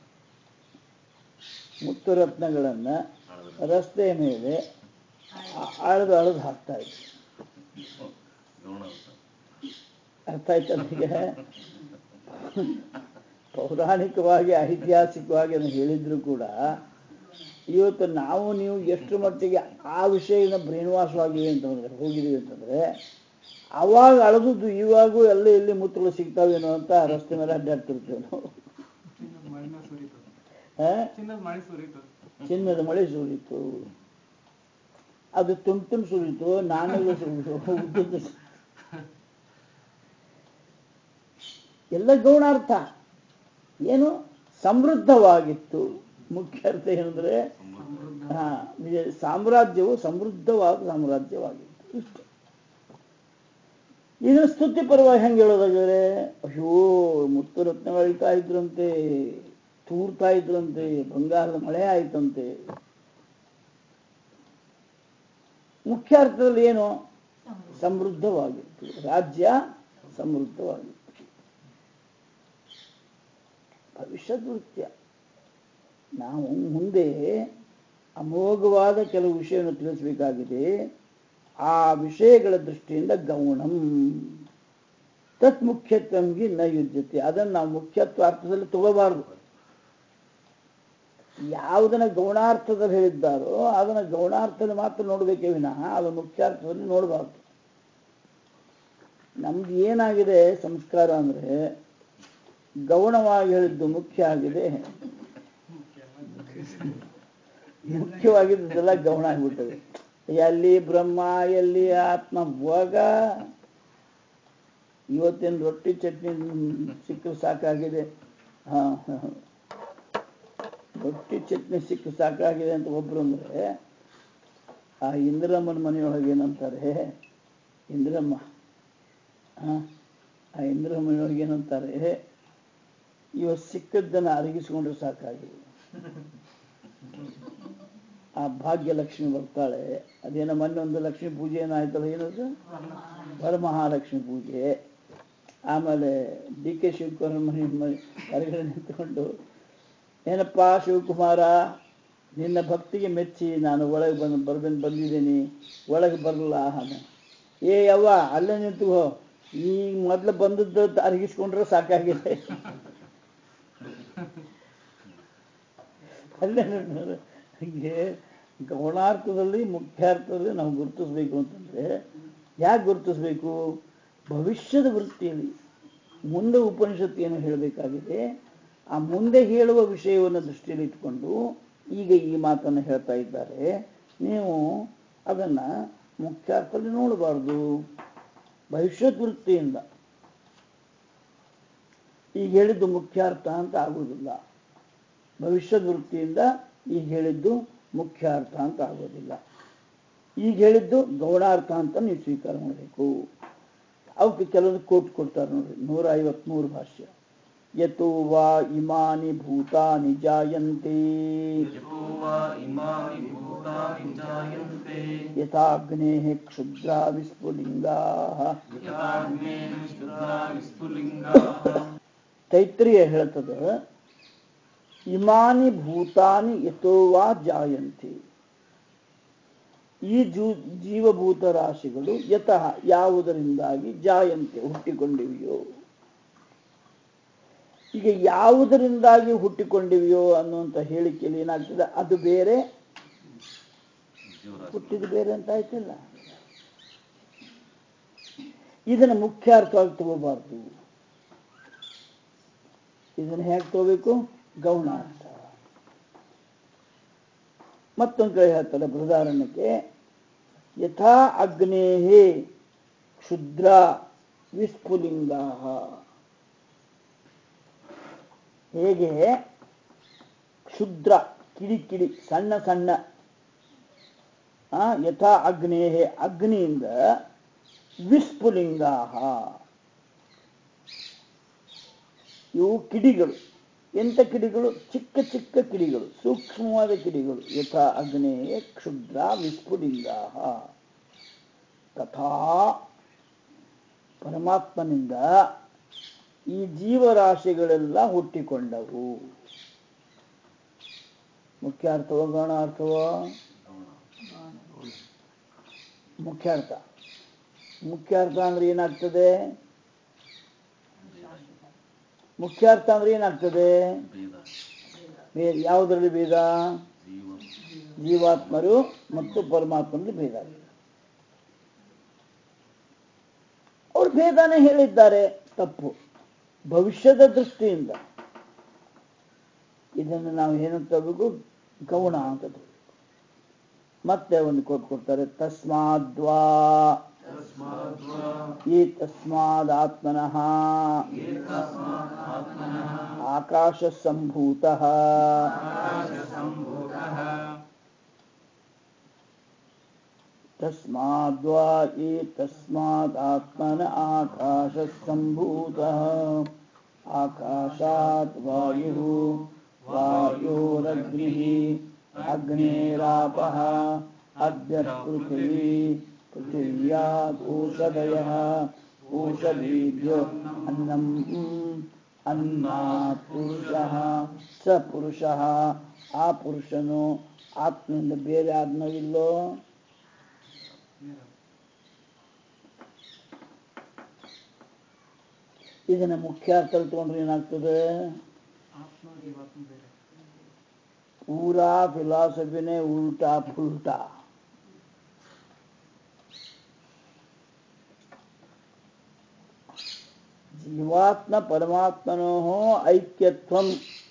ಮುತ್ತು ರತ್ನಗಳನ್ನ ರಸ್ತೆ ಮೇಲೆ ಆ- ಅಳೆದು ಅಳೆದು ಹಾಕ್ತಾ ಇದ್ರು ಅರ್ಥ ಆಯ್ತಾ ನಿಮಗೆ ಪೌರಾಣಿಕವಾಗಿ ಐತಿಹಾಸಿಕವಾಗಿ ಅದನ್ನು ಹೇಳಿದ್ರು ಕೂಡ ಇವತ್ತು ನಾವು ನೀವು ಎಷ್ಟು ಮಟ್ಟಿಗೆ ಆ ವಿಷಯದ ಬ್ರೇನ್ವಾಸವಾಗಿವೆ ಅಂತಂದ್ರೆ ಹೋಗಿದೀವಿ ಅಂತಂದ್ರೆ ಅವಾಗ ಅಳದುದು ಇವಾಗೂ ಎಲ್ಲ ಎಲ್ಲಿ ಮುತ್ತುಗಳು ಸಿಗ್ತಾವೇನೋ ಅಂತ ರಸ್ತೆ ಮೇಲೆ ಅಡ್ಡಾಡ್ತಿರ್ತೇವೆ ನಾವು ಚಿನ್ನದ ಮಳೆನ ಸುರಿತು ಆ? ಚಿನ್ನದ ಮಳೆ ಸುರಿತು ಚಿನ್ನದ ಮಳೆ ಸುರಿತು ಅದು ತುಂಡು ತುಂಡು ಸುರಿತು ನಾನೆಲ್ಲ ಸುರಿತು ಉದ್ದುದ್ದು ಸು- ಎಲ್ಲ ಗೌಣಾರ್ಥ ಏನು ಸಮೃದ್ಧವಾಗಿತ್ತು ಮುಖ್ಯ ಅರ್ಥ ಏನಂದ್ರೆ ಹಾ ನಿಜ- ಸಾಮ್ರಾಜ್ಯವು ಸಮೃದ್ಧವಾದ ಸಾಮ್ರಾಜ್ಯವಾಗಿತ್ತು ಇಷ್ಟು ಇದನ್ನು ಸ್ತುತಿ ಪರವಾಗಿ ಹೆಂಗೆ ಹೇಳೋದಾಗಿದ್ರೆ ಅಯ್ಯೋ ಮುತ್ತು ರತ್ನಗಳು ಇಳ್ತಾ ಇದ್ರಂತೆ ತೂರ್ತಾ ಇದ್ರಂತೆ ಬಂಗಾರದ ಮಳೆ ಆಯ್ತಂತೆ ಮುಖ್ಯ ಅರ್ಥದಲ್ಲಿ ಏನು ಸಮೃದ್ಧವಾಗಿತ್ತು ರಾಜ್ಯ ಸಮೃದ್ಧವಾಗಿತ್ತು ಭವಿಷ್ಯದ ನೃತ್ಯ ನಾವು ಮುಂದೆ ಅಮೋಘವಾದ ಕೆಲವು ವಿಷಯವನ್ನು ತಿಳಿಸಬೇಕಾಗಿದೆ ಆ ವಿಷಯಗಳ ದೃಷ್ಟಿಯಿಂದ ಗೌಣಂ ತತ್ ಮುಖ್ಯತ್ವಂಗೆ ನ ಯುಜ್ಯತೆ ಅದನ್ನು ನಾವು ಮುಖ್ಯತ್ವ ಅರ್ಥದಲ್ಲಿ ತಗೋಬಾರ್ದು ಯಾವುದನ್ನ ಗೌಣಾರ್ಥದಲ್ಲಿ ಹೇಳಿದ್ದಾರೋ ಅದನ್ನ ಗೌಣಾರ್ಥದಲ್ಲಿ ಮಾತ್ರ ನೋಡಬೇಕೇ ವಿನಃ ಅದು ಮುಖ್ಯಾರ್ಥದಲ್ಲಿ ನೋಡಬಾರ್ದು ನಮ್ದು ಏನಾಗಿದೆ ಸಂಸ್ಕಾರ ಅಂದ್ರೆ ಗೌಣವಾಗಿ ಹೇಳಿದ್ದು ಮುಖ್ಯ ಆಗಿದೆ ಮುಖ್ಯವಾಗಿದ್ದೆಲ್ಲ ಗೌಣ ಆಗ್ಬಿಟ್ಟದೆ ಎಲ್ಲಿ ಬ್ರಹ್ಮ ಎಲ್ಲಿ ಆತ್ಮ ಭೋಗ ಇವತ್ತಿನ ರೊಟ್ಟಿ ಚಟ್ನಿ ಸಿಕ್ಕರೆ ಸಾಕಾಗಿದೆ ಹಾ ಹಾ. ರೊಟ್ಟಿ ಚಟ್ನಿ ಸಿಕ್ಕ ಸಾಕಾಗಿದೆ ಅಂತ ಒಬ್ರು ಅಂದ್ರೆ ಆ ಇಂದಿರಮ್ಮನ ಮನೆಯೊಳಗೆ ಏನಂತಾರೆ ಇಂದಿರಮ್ಮ ಆ, ಆ ಇಂದಿರಮ್ಮ ಮನೆಯೊಳಗೆ ಏನಂತಾರೆ ಇವತ್ತು ಸಿಕ್ಕದ್ದನ್ನು ಅರಗಿಸ್ಕೊಂಡ್ರೆ ಸಾಕಾಗಿದೆ ಆ ಭಾಗ್ಯಲಕ್ಷ್ಮಿ ಬರ್ತಾಳೆ ಅದೇನೋ ಮೊನ್ನೆ ಒಂದು ಲಕ್ಷ್ಮೀ ಪೂಜೆ ಏನಾಯ್ತಲ್ಲ ಏನದು ವರಮಹಾಲಕ್ಷ್ಮಿ ಪೂಜೆ ಆಮೇಲೆ ಡಿ ಕೆ ಶಿವಕುಮಾರ್ ಮನೆ ಮನೆ ಹೊರಗಡೆ ನಿಂತ್ಕೊಂಡು ಏನಪ್ಪ ಶಿವಕುಮಾರ ನಿನ್ನ ಭಕ್ತಿಗೆ ಮೆಚ್ಚಿ ನಾನು ಒಳಗೆ ಬಂದು ಬರ್ಬಂದು ಬಂದಿದ್ದೀನಿ ಒಳಗೆ ಬರಲ್ಲ ಹಾಗೆ ಏ ಯವ್ವ ಅಲ್ಲೇ ನಿಂತ್ಕೋ ಈ ಮೊದಲು ಬಂದದ್ದು ಅರಗಿಸ್ಕೊಂಡ್ರೆ ಸಾಕಾಗಿದೆ ಅಲ್ಲೇ ನಿಂತ್ಕೊಂಡು ಹೀಗೆ ಗೌಣಾರ್ಥದಲ್ಲಿ ಮುಖ್ಯಾರ್ಥದಲ್ಲಿ ನಾವು ಗುರುತಿಸ್ಬೇಕು ಅಂತಂದ್ರೆ ಯಾಕೆ ಗುರುತಿಸ್ಬೇಕು ಭವಿಷ್ಯದ ವೃತ್ತಿಯಲ್ಲಿ ಮುಂದೆ ಉಪನಿಷತ್ತು ಏನು ಹೇಳಬೇಕಾಗಿದೆ ಆ ಮುಂದೆ ಹೇಳುವ ವಿಷಯವನ್ನು ದೃಷ್ಟಿಯಲ್ಲಿ ಇಟ್ಕೊಂಡು ಈಗ ಈ ಮಾತನ್ನು ಹೇಳ್ತಾ ಇದ್ದಾರೆ ನೀವು ಅದನ್ನ ಮುಖ್ಯಾರ್ಥದಲ್ಲಿ ನೋಡಬಾರ್ದು ಭವಿಷ್ಯದ ವೃತ್ತಿಯಿಂದ ಈಗ ಹೇಳಿದ್ದು ಮುಖ್ಯಾರ್ಥ ಅಂತ ಆಗುವುದಿಲ್ಲ ಭವಿಷ್ಯದ ವೃತ್ತಿಯಿಂದ ಈಗ ಹೇಳಿದ್ದು ಮುಖ್ಯಾರ್ಥ ಅಂತ ಆಗೋದಿಲ್ಲ ಈಗ ಹೇಳಿದ್ದು ಗೌಡಾರ್ಥ ಅಂತ ನೀವು ಸ್ವೀಕಾರ ಮಾಡಬೇಕು ಅವಕ್ಕೆ ಕೆಲವರು ಕೋಟ್ ಕೊಡ್ತಾರೆ ನೋಡ್ರಿ ನೂರ ಐವತ್ಮೂರು ಭಾಷ್ಯ ಯತೋ ವಾ ಇಮಾನಿ ಭೂತಾನಿ ಜಾಯಂತೆ ಯತೋ ವಾ ಇಮಾನಿ ಭೂತಾನಿ ಜಾಯಂತೆ ಯಥಾಗ್ನೇ ಕ್ಷುದ್ರ ವಿಸ್ಫುಲಿಂಗಾ ಯಥಾಗ್ನೇ ಶುದ್ಧ ವಿಸ್ಫುಲಿಂಗಾಃ ತೈತ್ರಿಯ ಹೇಳ್ತದ ಇಮಾನಿ ಭೂತಾನಿ ಯತೋ ವಾ ಜಾಯಂತೆ ಈ ಜೂ ಜೀವಭೂತ ರಾಶಿಗಳು ಯತಃ ಯಾವುದರಿಂದಾಗಿ ಜಾಯಂತೆ ಹುಟ್ಟಿಕೊಂಡಿವೆಯೋ ಈಗ ಯಾವುದರಿಂದಾಗಿ ಹುಟ್ಟಿಕೊಂಡಿವೆಯೋ ಅನ್ನುವಂಥ ಹೇಳಿಕೆಯಲ್ಲಿ ಏನಾಗ್ತದೆ ಅದು ಬೇರೆ ಹುಟ್ಟಿದ ಬೇರೆ ಅಂತ ಆಯ್ತಿಲ್ಲ ಇದನ್ನ ಮುಖ್ಯಾರ್ಥವಾಗಿ ತಗೋಬಾರ್ದು ಇದನ್ನ ಹೇಗೆ ತಗೋಬೇಕು ಗೌಣಾರ್ಥ ಮತ್ತೊಂದು ಕಡೆ ಹೇಳ್ತಾರೆ ಬೃಹದಾರಣ್ಯಕ್ಕೆ ಯಥಾ ಅಗ್ನೇಹೇ ಕ್ಷುದ್ರ ವಿಸ್ಫುಲಿಂಗಾ ಹೇಗೆ ಕ್ಷುದ್ರ ಕಿಡಿ ಕಿಡಿ ಸಣ್ಣ ಸಣ್ಣ ಆ, ಯಥಾ ಅಗ್ನೇಹೇ ಅಗ್ನಿಯಿಂದ ವಿಸ್ಫುಲಿಂಗಾ ಇವು ಕಿಡಿಗಳು ಎಂಥ ಕಿಡಿಗಳು ಚಿಕ್ಕ ಚಿಕ್ಕ ಕಿಡಿಗಳು ಸೂಕ್ಷ್ಮವಾದ ಕಿಡಿಗಳು ಯಥಾ ಅಗ್ನೇಯ ಕ್ಷುದ್ರ ವಿಸ್ಫುಲಿಂಗಾ ತಥಾ ಪರಮಾತ್ಮನಿಂದ ಈ ಜೀವರಾಶಿಗಳೆಲ್ಲ ಹುಟ್ಟಿಕೊಂಡವು ಮುಖ್ಯ ಅರ್ಥವೋ ಗೌಣ ಅರ್ಥವೋ ಮುಖ್ಯ ಅರ್ಥ ಮುಖ್ಯ ಅರ್ಥ ಅಂದ್ರೆ ಏನಾಗ್ತದೆ ಮುಖ್ಯ ಅರ್ಥ ಅಂದ್ರೆ ಏನಾಗ್ತದೆ ಭೇದ ಯಾವುದರಲ್ಲಿ ಭೇದ ಜೀವಾತ್ಮರು ಮತ್ತು ಪರಮಾತ್ಮನಲ್ಲಿ ಭೇದ ಇದೆ ಅವ್ರು ಭೇದನೇ ಹೇಳಿದ್ದಾರೆ ತಪ್ಪು ಭವಿಷ್ಯದ ದೃಷ್ಟಿಯಿಂದ ಇದನ್ನು ನಾವು ಏನಂತ ತಗೋಬೇಕು ಗೌಣ ಅಂತ ತಗೋಬೇಕು ಮತ್ತೆ ಒಂದು ಕೊಟ್ಟು ಕೊಡ್ತಾರೆ ತಸ್ಮಾದ್ವಾ ತಸ್ಮಾದ್ವಾ ಈ ತಸ್ಮಾದಾತ್ಮನಃ ಏತಸ್ಮಾದಾತ್ಮನಃ ಆಕಾಶ ಸಂಭೂತ ಆಕಾಶಸಂಭೂತಃ ತಸ್ಮಾದ್ವಾ ಈ ತಸ್ಮಾದಾತ್ಮನ ಆಕಾಶ ಸಂಭೂತ ಆಕಾಶಾತ್ ವಾಯು ವಾಯೋರಗ್ನಿ ಅಗ್ನೇರಾಪಃ ಅದ್ಯ ಪೃಥಿವೀ ಪೃಥಿವ್ಯಾದ್ ಓಷಧಯಃ ಓಷಧೀಭ್ಯೋ ಅನ್ನಂ ಅನ್ನಾತ್ ಪುರುಷಃ ಸ ಪುರುಷಃ ಆ ಪುರುಷನು ಆತ್ಮನಿಂದ ಬೇರೆ ಆತ್ಮವಿಲ್ಲೋ ಇದನ್ನ ಮುಖ್ಯ ಅರ್ಥ ತಗೊಂಡ್ರೆ ಏನಾಗ್ತದೆ ಆತ್ಮ ಜೀವಾತ್ಮ ಬೇರೆ ಪೂರಾ ಫಿಲಾಸಫಿನೇ ಉಲ್ಟಾ ಫುಲ್ಟಾ ಜೀವಾತ್ಮ ಪರಮಾತ್ಮನೋ ಐಕ್ಯತ್ವಂ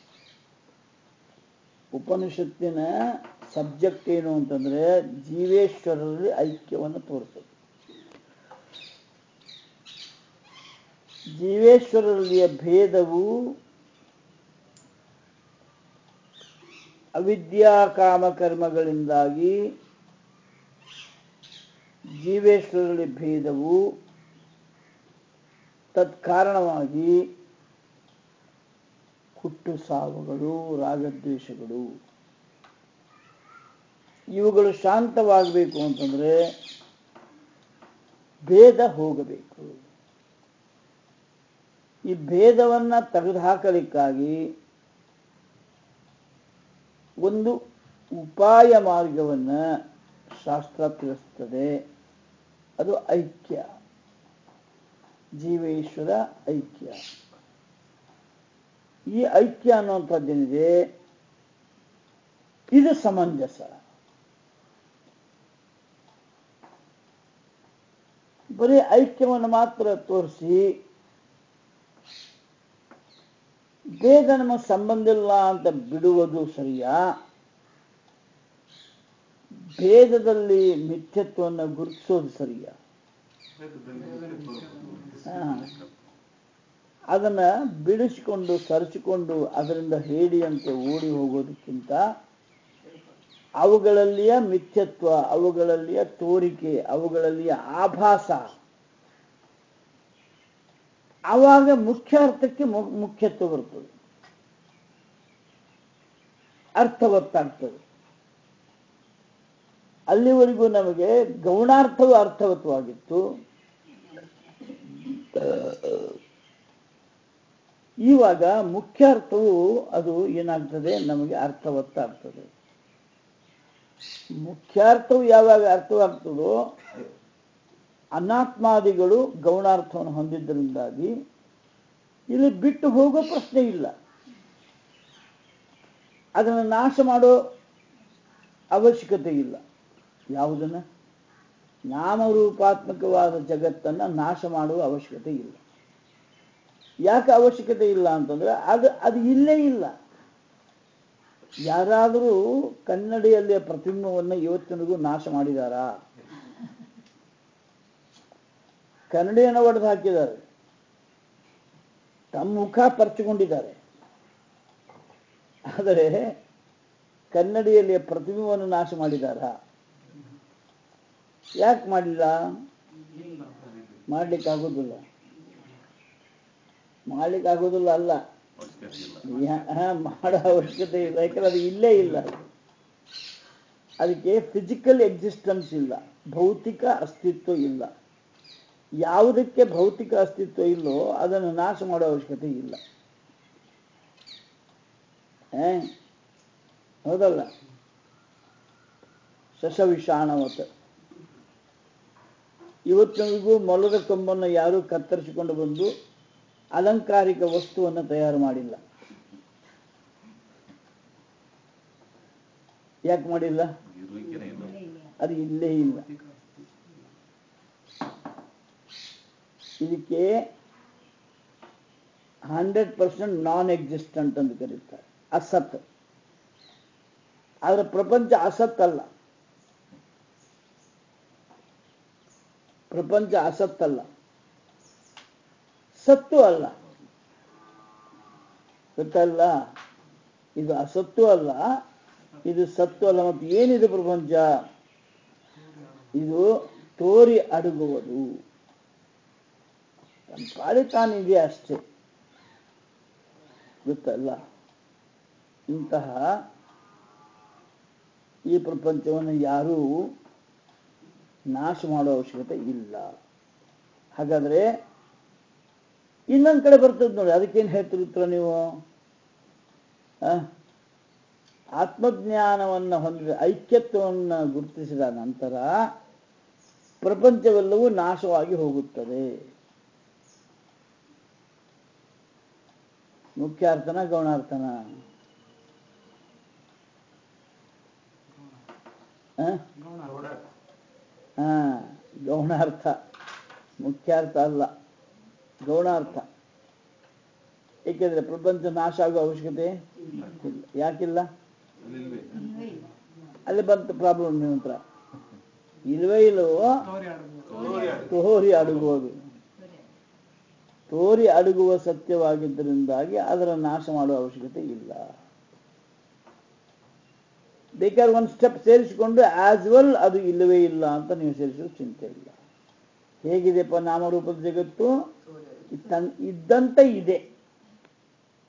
ಉಪನಿಷತ್ತಿನ ಸಬ್ಜೆಕ್ಟ್ ಏನು ಅಂತಂದ್ರೆ ಜೀವೇಶ್ವರರಲ್ಲಿ ಐಕ್ಯವನ್ನು ತೋರಿಸುತ್ತೆ ಜೀವೇಶ್ವರರಲ್ಲಿಯ ಭೇದವು ಅವಿದ್ಯಾ ಕಾಮಕರ್ಮಗಳಿಂದಾಗಿ ಜೀವೇಶ್ವರರಲ್ಲಿ ಭೇದವು ತತ್ಕಾರಣವಾಗಿ ಹುಟ್ಟು ಸಾವುಗಳು ರಾಗದ್ವೇಷಗಳು ಇವುಗಳು ಶಾಂತವಾಗಬೇಕು ಅಂತಂದ್ರೆ ಭೇದ ಹೋಗಬೇಕು ಈ ಭೇದವನ್ನ ತೆಗೆದುಹಾಕಲಿಕ್ಕಾಗಿ ಒಂದು ಉಪಾಯ ಮಾರ್ಗವನ್ನ ಶಾಸ್ತ್ರ ತಿಳಿಸ್ತದೆ ಅದು ಐಕ್ಯ ಜೀವೇಶ್ವರ ಐಕ್ಯ ಈ ಐಕ್ಯ ಅನ್ನುವಂಥದ್ದೇನಿದೆ ಇದು ಸಮಂಜಸ ಬರೀ ಐಕ್ಯವನ್ನು ಮಾತ್ರ ತೋರಿಸಿ ಭೇದ ನಮಗೆ ಸಂಬಂಧ ಇಲ್ಲ ಅಂತ ಬಿಡುವುದು ಸರಿಯಾ ಭೇದದಲ್ಲಿ ಮಿಥ್ಯತ್ವವನ್ನು ಗುರುತಿಸೋದು ಸರಿಯಾ ಹಾ. ಅದನ್ನ ಬಿಡಿಸಿಕೊಂಡು ಸರಿಸಿಕೊಂಡು ಅದರಿಂದ ಹೇಡಿಯಂತೆ ಓಡಿ ಹೋಗೋದಕ್ಕಿಂತ ಅವುಗಳಲ್ಲಿಯ ಮಿಥ್ಯತ್ವ ಅವುಗಳಲ್ಲಿಯ ತೋರಿಕೆ ಅವುಗಳಲ್ಲಿಯ ಆಭಾಸ ಆವಾಗ ಮುಖ್ಯ ಅರ್ಥಕ್ಕೆ ಮು- ಮುಖ್ಯತ್ವ ಬರ್ತದೆ ಅರ್ಥವತ್ತಾಗ್ತದೆ ಅಲ್ಲಿವರೆಗೂ ನಮಗೆ ಗೌಣಾರ್ಥವು ಅರ್ಥವತ್ವಾಗಿತ್ತು ಇವಾಗ ಮುಖ್ಯ ಅರ್ಥವು ಅದು ಏನಾಗ್ತದೆ ನಮಗೆ ಅರ್ಥವತ್ತಾಗ್ತದೆ ಮುಖ್ಯಾರ್ಥವು ಯಾವಾಗ ಅರ್ಥವಾಗ್ತದೋ ಅನಾತ್ಮಾದಿಗಳು ಗೌಣಾರ್ಥವನ್ನು ಹೊಂದಿದ್ದರಿಂದಾಗಿ ಇಲ್ಲಿ ಬಿಟ್ಟು ಹೋಗೋ ಪ್ರಶ್ನೆ ಇಲ್ಲ ಅದನ್ನು ನಾಶ ಮಾಡೋ ಅವಶ್ಯಕತೆ ಇಲ್ಲ ಯಾವುದನ್ನ ನಾಮರೂಪಾತ್ಮಕವಾದ ಜಗತ್ತನ್ನ ನಾಶ ಮಾಡುವ ಅವಶ್ಯಕತೆ ಇಲ್ಲ ಯಾಕೆ ಅವಶ್ಯಕತೆ ಇಲ್ಲ ಅಂತಂದ್ರೆ ಅದು ಅದು ಇಲ್ಲೇ ಇಲ್ಲ ಯಾರಾದರೂ ಕನ್ನಡಿಯಲ್ಲಿಯ ಪ್ರತಿಬಿಂಬವನ್ನು ಇವತ್ತಿನಿಗೂ ನಾಶ ಮಾಡಿದಾರಾ ಕನ್ನಡಿಯನ್ನು ಒಡೆದು ಹಾಕಿದ್ದಾರೆ ತಮ್ಮ ಮುಖ ಪರ್ಚಿಕೊಂಡಿದ್ದಾರೆ ಆದರೆ ಕನ್ನಡಿಯಲ್ಲಿಯ ಪ್ರತಿಬಿಂಬವನ್ನು ನಾಶ ಮಾಡಿದಾರಾ ಯಾಕೆ ಮಾಡಿಲ್ಲ ಮಾಡ್ಲಿಕ್ಕೆ ಆಗೋದಿಲ್ಲ ಮಾಡ್ಲಿಕ್ಕೆ ಆಗೋದಿಲ್ಲ ಅಲ್ಲ ಯಾ- ಹಾ, ಮಾಡೋ ಅವಶ್ಯಕತೆ ಇಲ್ಲ ಯಾಕಂದ್ರೆ ಅದು ಇಲ್ಲೇ ಇಲ್ಲ ಅದಕ್ಕೆ ಫಿಸಿಕಲ್ ಎಕ್ಸಿಸ್ಟೆನ್ಸ್ ಇಲ್ಲ ಭೌತಿಕ ಅಸ್ತಿತ್ವ ಇಲ್ಲ ಯಾವುದಕ್ಕೆ ಭೌತಿಕ ಅಸ್ತಿತ್ವ ಇಲ್ಲೋ ಅದನ್ನು ನಾಶ ಮಾಡೋ ಅವಶ್ಯಕತೆ ಇಲ್ಲ ಏ? ಹೌದಲ್ಲ ಶಶವಿಷಾಣವತ ಇವತ್ತಿನಿಗೂ ಮೊಲದ ಕೊಂಬನ್ನು ಯಾರೂ ಕತ್ತರಿಸಿಕೊಂಡು ಬಂದು ಅಲಂಕಾರಿಕ ವಸ್ತುವನ್ನು ತಯಾರು ಮಾಡಿಲ್ಲ ಯಾಕೆ ಮಾಡಿಲ್ಲ ಅದು ಇಲ್ಲೇ ಇಲ್ಲ ಇದಕ್ಕೆ ಹಂಡ್ರೆಡ್ ಪರ್ಸೆಂಟ್ ನಾನ್ ಎಕ್ಸಿಸ್ಟೆಂಟ್ ಅಂತ ಕರೀತಾರೆ ಅಸತ್ ಆದ್ರೆ ಪ್ರಪಂಚ ಅಸತ್ ಅಲ್ಲ ಪ್ರಪಂಚ ಅಸತ್ತಲ್ಲ ಸತ್ತು ಅಲ್ಲ ಗೊತ್ತಲ್ಲ ಇದು ಅಸತ್ತು ಅಲ್ಲ ಇದು ಸತ್ತು ಅಲ್ಲ ಮತ್ತು ಏನಿದೆ ಪ್ರಪಂಚ ಇದು ತೋರಿ ಅಡಗುವುದು ತನ್ನ ಪಾಡಿ ತಾನಿದೆ ಅಷ್ಟೇ ಗೊತ್ತಲ್ಲ ಇಂತಹ ಈ ಪ್ರಪಂಚವನ್ನು ಯಾರೂ ನಾಶ ಮಾಡೋ ಅವಶ್ಯಕತೆ ಇಲ್ಲ ಹಾಗಾದ್ರೆ ಇನ್ನೊಂದ್ ಕಡೆ ಬರ್ತದೆ ನೋಡಿ ಅದಕ್ಕೇನು ಹೇಳ್ತೀರಿ ಉತ್ತರ ನೀವು ಆ? ಆತ್ಮಜ್ಞಾನವನ್ನು ಹೊಂದಿದ ಐಕ್ಯತ್ವವನ್ನು ಗುರುತಿಸಿದ ನಂತರ ಪ್ರಪಂಚವೆಲ್ಲವೂ ನಾಶವಾಗಿ ಹೋಗುತ್ತದೆ ಮುಖ್ಯ ಅರ್ಥನ ಗೌಣಾರ್ಥನ ಆ? ಹಾ ಗೌಣಾರ್ಥ ಮುಖ್ಯಾರ್ಥ ಅಲ್ಲ ಗೌಣಾರ್ಥ ಏಕೆಂದ್ರೆ ಪ್ರಪಂಚ ನಾಶ ಆಗೋ ಅವಶ್ಯಕತೆ ಇಲ್ಲ ಯಾಕಿಲ್ಲ ಅಲ್ಲಿ ಬಂತು ಪ್ರಾಬ್ಲಮ್ ನಿಮ್ಮ ಹತ್ರ ಇಲ್ವೇ ಇಲ್ಲವೋ ತೋರಿ ಆಡುವುದು ತೋರಿ ಅಡಗುವುದು ತೋರಿ ಅಡಗುವ ಸತ್ಯವಾಗಿದ್ದರಿಂದಾಗಿ ಅದರ ನಾಶ ಮಾಡುವ ಅವಶ್ಯಕತೆ ಇಲ್ಲ ಬೇಕಾದ್ರೆ ಒಂದು ಸ್ಟೆಪ್ ಸೇರಿಸಿಕೊಂಡು ಆಸ್ ವೆಲ್ ಅದು ಇಲ್ಲವೇ ಇಲ್ಲ ಅಂತ ನೀವು ಸೇರಿಸೋ ಚಿಂತೆ ಇಲ್ಲ ಹೇಗಿದೆಪ್ಪ ನಾಮರೂಪದ ಜಗತ್ತು ತನ್- ಇದ್ದಂತೆ ಇದೆ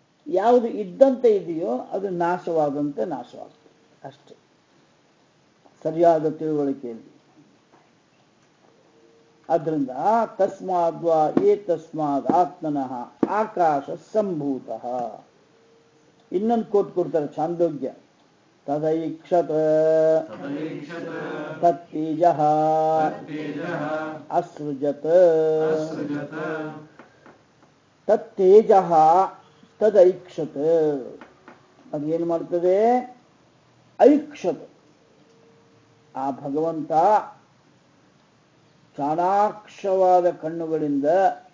ಯಾವುದು ಇದ್ದಂತೆ ಇದೆಯೋ ಅದು ನಾಶವಾದಂತೆ ನಾಶವಾಗ್ತದೆ ಅಷ್ಟೇ ಸರಿಯಾದ ತಿಳುವಳಿಕೆಯಲ್ಲಿ ಅದರಿಂದ ತಸ್ಮಾದ್ವಾ ಏ ತಸ್ಮಾದ್ ಆತ್ಮನಃ ಆಕಾಶ ಸಂಭೂತಃ ಇನ್ನೊಂದು ಕೋಟ್ ಕೊಡ್ತಾರೆ ಚಾಂದೋಗ್ಯ ತದೈಕ್ಷತ ತದೈಕ್ಷತ ತತ್ತೇಜ ತತ್ತೇಜಃ ಅಸೃಜತ್ ಅಸೃಜತ ತತ್ತೇಜ ತದೈಕ್ಷತ್ ಅದೇನು ಮಾಡ್ತದೆ ಐಕ್ಷತ್ ಆ ಭಗವಂತ ಚಾಣಾಕ್ಷವಾದ ಕಣ್ಣುಗಳಿಂದ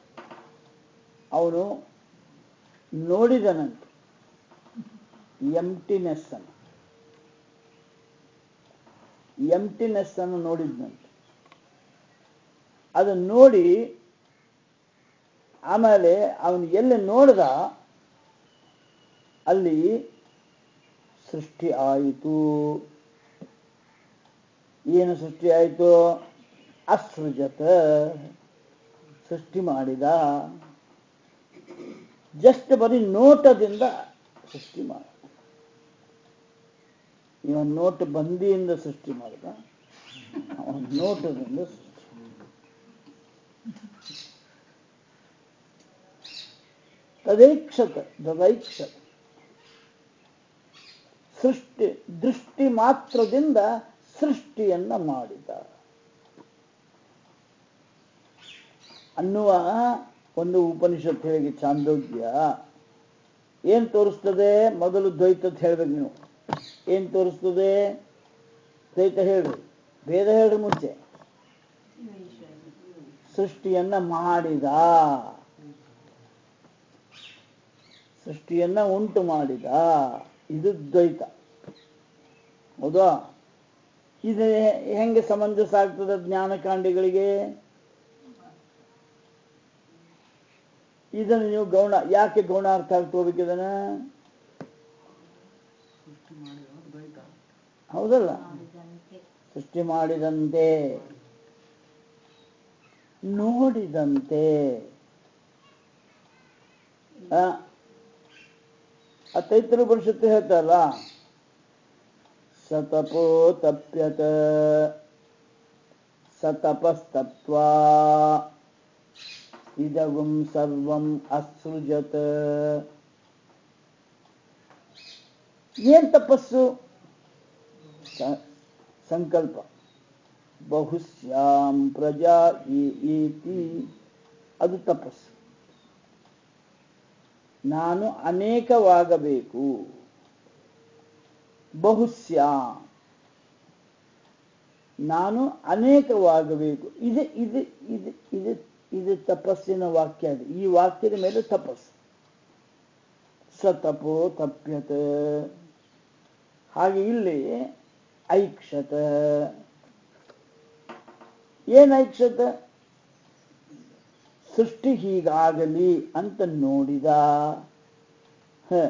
ಅವನು ನೋಡಿದನಂತೆ ಎಂಟಿನೆಸ್ ಅನ್ನು ಎಂಟಿನೆಸ್ ಅನ್ನು ನೋಡಿದ್ನಂತೆ ಅದನ್ನು ನೋಡಿ ಆಮೇಲೆ ಅವನು ಎಲ್ಲಿ ನೋಡ್ದ ಅಲ್ಲಿ ಸೃಷ್ಟಿ ಆಯಿತು ಏನು ಸೃಷ್ಟಿ ಆಯಿತು ಅಸೃಜತ ಸೃಷ್ಟಿ ಮಾಡಿದ ಜಸ್ಟ್ ಬರೀ ನೋಟದಿಂದ ಸೃಷ್ಟಿ ಮಾಡ ಇವನ್ ನೋಟ್ ಬಂದಿಯಿಂದ ಸೃಷ್ಟಿ ಮಾಡಿದ ಅವನ ನೋಟದಿಂದ ಸೃಷ್ಟಿ ತದೈಕ್ಷತ ತದೈಕ್ಷತ ಸೃಷ್ಟಿ ದೃಷ್ಟಿ ಮಾತ್ರದಿಂದ ಸೃಷ್ಟಿಯನ್ನ ಮಾಡಿದ ಅನ್ನುವ ಒಂದು ಉಪನಿಷತ್ ಹೇಳಿ ಚಾಂದೋಗ್ಯ ಏನ್ ತೋರಿಸ್ತದೆ ಮೊದಲು ದ್ವೈತದ ಹೇಳ್ಬೇಕು ನೀವು ಏನ್ ತೋರಿಸ್ತದೆ ದ್ವೈತ ಹೇಳ್ರಿ ಭೇದ ಹೇಳ್ರಿ ಮುಂಚೆ ಸೃಷ್ಟಿಯನ್ನ ಮಾಡಿದ ಸೃಷ್ಟಿಯನ್ನ ಉಂಟು ಮಾಡಿದ ಇದು ದ್ವೈತ ಹೌದಾ ಇದು ಹೆಂಗೆ ಸಮಂಜಸ ಆಗ್ತದೆ ಜ್ಞಾನಕಾಂಡಿಗಳಿಗೆ ಇದನ್ನು ನೀವು ಗೌಣ ಯಾಕೆ ಗೌಣ ಅರ್ಥ ಆಗ್ತೋಬೇಕು ಇದನ್ನ ಸೃಷ್ಟಿ ಮಾಡಿದ ದ್ವೈತ ಹೌದಲ್ಲ ಸೃಷ್ಟಿ ಮಾಡಿದಂತೆ ನೋಡಿದಂತೆ ಆ ಆ ತೈತ್ರ ಪರಿಷತ್ತು ಹೇಳ್ತಾರಲ್ಲ ಸತಪೋ ತಪ್ಯತ ಸತಪಸ್ತಪ್ವಾ ಇದಗುಂ ಸರ್ವಂ ಅಸೃಜತ್ ಏನ್ ತಪಸ್ಸು ಸ- ಸಂಕಲ್ಪ ಬಹುಶ್ಯಾಂ ಪ್ರಜಾ ಈ- ಈತಿ ಅದು ತಪಸ್ಸು ನಾನು ಅನೇಕವಾಗಬೇಕು ಬಹುಶ್ಯಾಂ ನಾನು ಅನೇಕವಾಗಬೇಕು ಇದು ಇದು ಇದು ಇದು ಇದು ತಪಸ್ಸಿನ ವಾಕ್ಯ ಅದು ಈ ವಾಕ್ಯದ ಮೇಲೆ ತಪಸ್ಸು ಸತಪೋ ತಪ್ಯತ ಹಾಗೆ ಇಲ್ಲಿ ಐಕ್ಷತ ಏನ್ ಐಕ್ಷತ ಸೃಷ್ಟಿ ಹೀಗಾಗಲಿ ಅಂತ ನೋಡಿದ ಹ.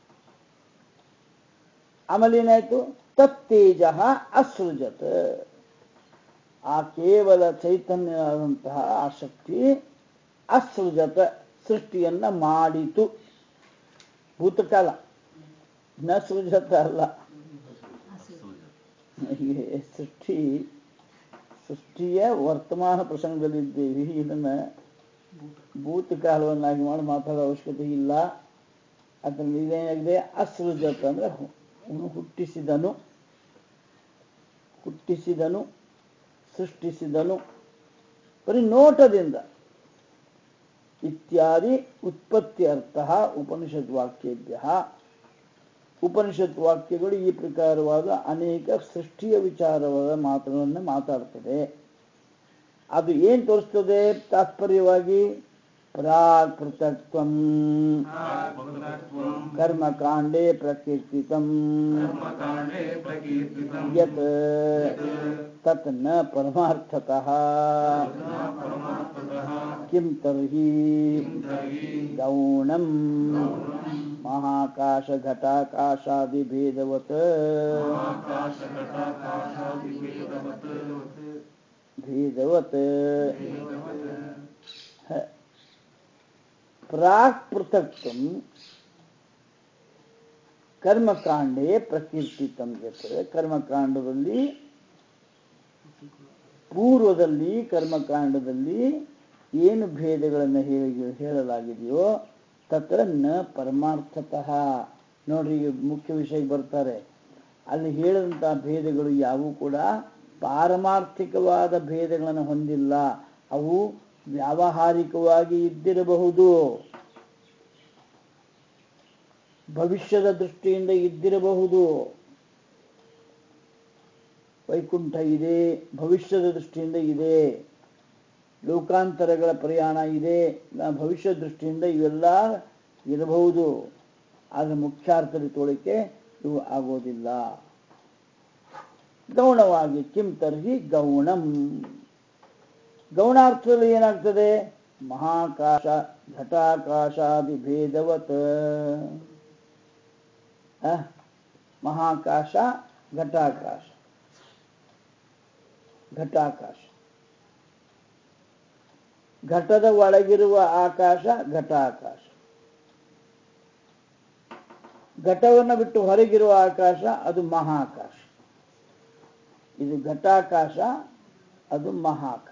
ಆಮೇಲೆ ಏನಾಯ್ತು ತತ್ತೇಜ ಅಸೃಜತ್ ಆ ಕೇವಲ ಚೈತನ್ಯವಾದಂತಹ ಆ ಶಕ್ತಿ ಅಸೃಜತ ಸೃಷ್ಟಿಯನ್ನ ಮಾಡಿತು ಭೂತಕಾಲ ನ ಸೃಜತ ಅಲ್ಲ ಹೀಗೆ ಸೃಷ್ಟಿ ಸೃಷ್ಟಿಯ ವರ್ತಮಾನ ಪ್ರಸಂಗದಲ್ಲಿದ್ದೇವೆ ಇದನ್ನ ಭೂತಕಾಲವನ್ನಾಗಿ ಮಾಡಿ ಮಾತಾಡೋ ಅವಶ್ಯಕತೆ ಇಲ್ಲ ಅದರಲ್ಲಿ ಇದೇನಾಗಿದೆ ಅಸೃಜತ್ ಅಂದ್ರೆ ಹು- ಅವನು ಹುಟ್ಟಿಸಿದನು ಹುಟ್ಟಿಸಿದನು ಸೃಷ್ಟಿಸಿದನು ಬರೀ ನೋಟದಿಂದ ಇತ್ಯಾದಿ ಉತ್ಪತ್ತಿ ಅರ್ಥ ಉಪನಿಷತ್ ವಾಕ್ಯೇಭ್ಯ ಉಪನಿಷತ್ ವಾಕ್ಯಗಳು ಈ ಪ್ರಕಾರವಾದ ಅನೇಕ ಸೃಷ್ಟಿಯ ವಿಚಾರವಾದ ಮಾತುಗಳನ್ನು ಮಾತಾಡ್ತದೆ ಅದು ಏನ್ ತೋರಿಸ್ತದೆ ತಾತ್ಪರ್ಯವಾಗಿ ಪ್ರಾಕ್ ಪೃಥಕ್ತ್ವಂ ಪ್ರಾಕ್ಪೃಥಕ್ತ್ವಂ ಕರ್ಮಕಾಂಡೇ ಪ್ರಕೀರ್ತಿತಂ ಕರ್ಮಕಾಂಡೇ ಪ್ರಕೀರ್ತಿತಂ ಯತ್ ತತ್ ನ ಪರಮಾರ್ಥತಃ ನ ಪರಮಾರ್ಥತಃ ಕಿಂ ತರ್ಹಿ ತರ್ಹಿ ಗೌಣಂ ಗೌಣಂ ಮಹಾಕಾಶಘಟಾಕಾಶಾದಿಭೇದವತ್ ಆಕಾಶಘಟಾಕಾಶಾದಿವೇದವತ್ ಭೇದವತ್ ವೇದವತ್ ಹ. ಪ್ರಾಕ್ ಪೃಥಕ್ತಂ ಕರ್ಮಕಾಂಡೇ ಪ್ರಕೀರ್ತಿತಂ ಯತ್ ಕರ್ಮಕಾಂಡದಲ್ಲಿ ಪೂರ್ವದಲ್ಲಿ ಕರ್ಮಕಾಂಡದಲ್ಲಿ ಏನು ಭೇದಗಳನ್ನು ಹೇಳಿ ಹೇಳಲಾಗಿದೆಯೋ ತತ್ರ ನ ಪರಮಾರ್ಥತಃ ನೋಡ್ರಿ ಈಗ ಮುಖ್ಯ ವಿಷಯಕ್ಕೆ ಬರ್ತಾರೆ ಅಲ್ಲಿ ಹೇಳಿದಂಥ ಭೇದಗಳು ಯಾವುವು ಕೂಡ ಪಾರಮಾರ್ಥಿಕವಾದ ಭೇದಗಳನ್ನು ಹೊಂದಿಲ್ಲ ಅವು ವ್ಯಾವಹಾರಿಕವಾಗಿ ಇದ್ದಿರಬಹುದು ಭವಿಷ್ಯದ ದೃಷ್ಟಿಯಿಂದ ಇದ್ದಿರಬಹುದು ವೈಕುಂಠ ಇದೆ ಭವಿಷ್ಯದ ದೃಷ್ಟಿಯಿಂದ ಇದೆ ಲೋಕಾಂತರಗಳ ಪ್ರಯಾಣ ಇದೆ ನ- ಭವಿಷ್ಯ ದೃಷ್ಟಿಯಿಂದ ಇವೆಲ್ಲ ಇರಬಹುದು ಆದರೆ ಮುಖ್ಯಾರ್ಥದ ತೋಳಿಕೆ ಇವು ಆಗೋದಿಲ್ಲ ಗೌಣವಾಗಿ ಕಿಂ ತರ್ಹಿ ಗೌಣಂ ಗೌಣಾರ್ಥದಲ್ಲಿ ಏನಾಗ್ತದೆ ಮಹಾಕಾಶ ಘಟಾಕಾಶಾದಿ ಭೇದವತ್ ಆ? ಮಹಾಕಾಶ ಘಟಾಕಾಶ ಘಟಾಕಾಶ ಘಟದ ಒಳಗಿರುವ ಆಕಾಶ ಘಟಾಕಾಶ ಘಟವನ್ನು ಬಿಟ್ಟು ಹೊರಗಿರುವ ಆಕಾಶ ಅದು ಮಹಾಕಾಶ ಇದು ಘಟಾಕಾಶ ಅದು ಮಹಾಕಾಶ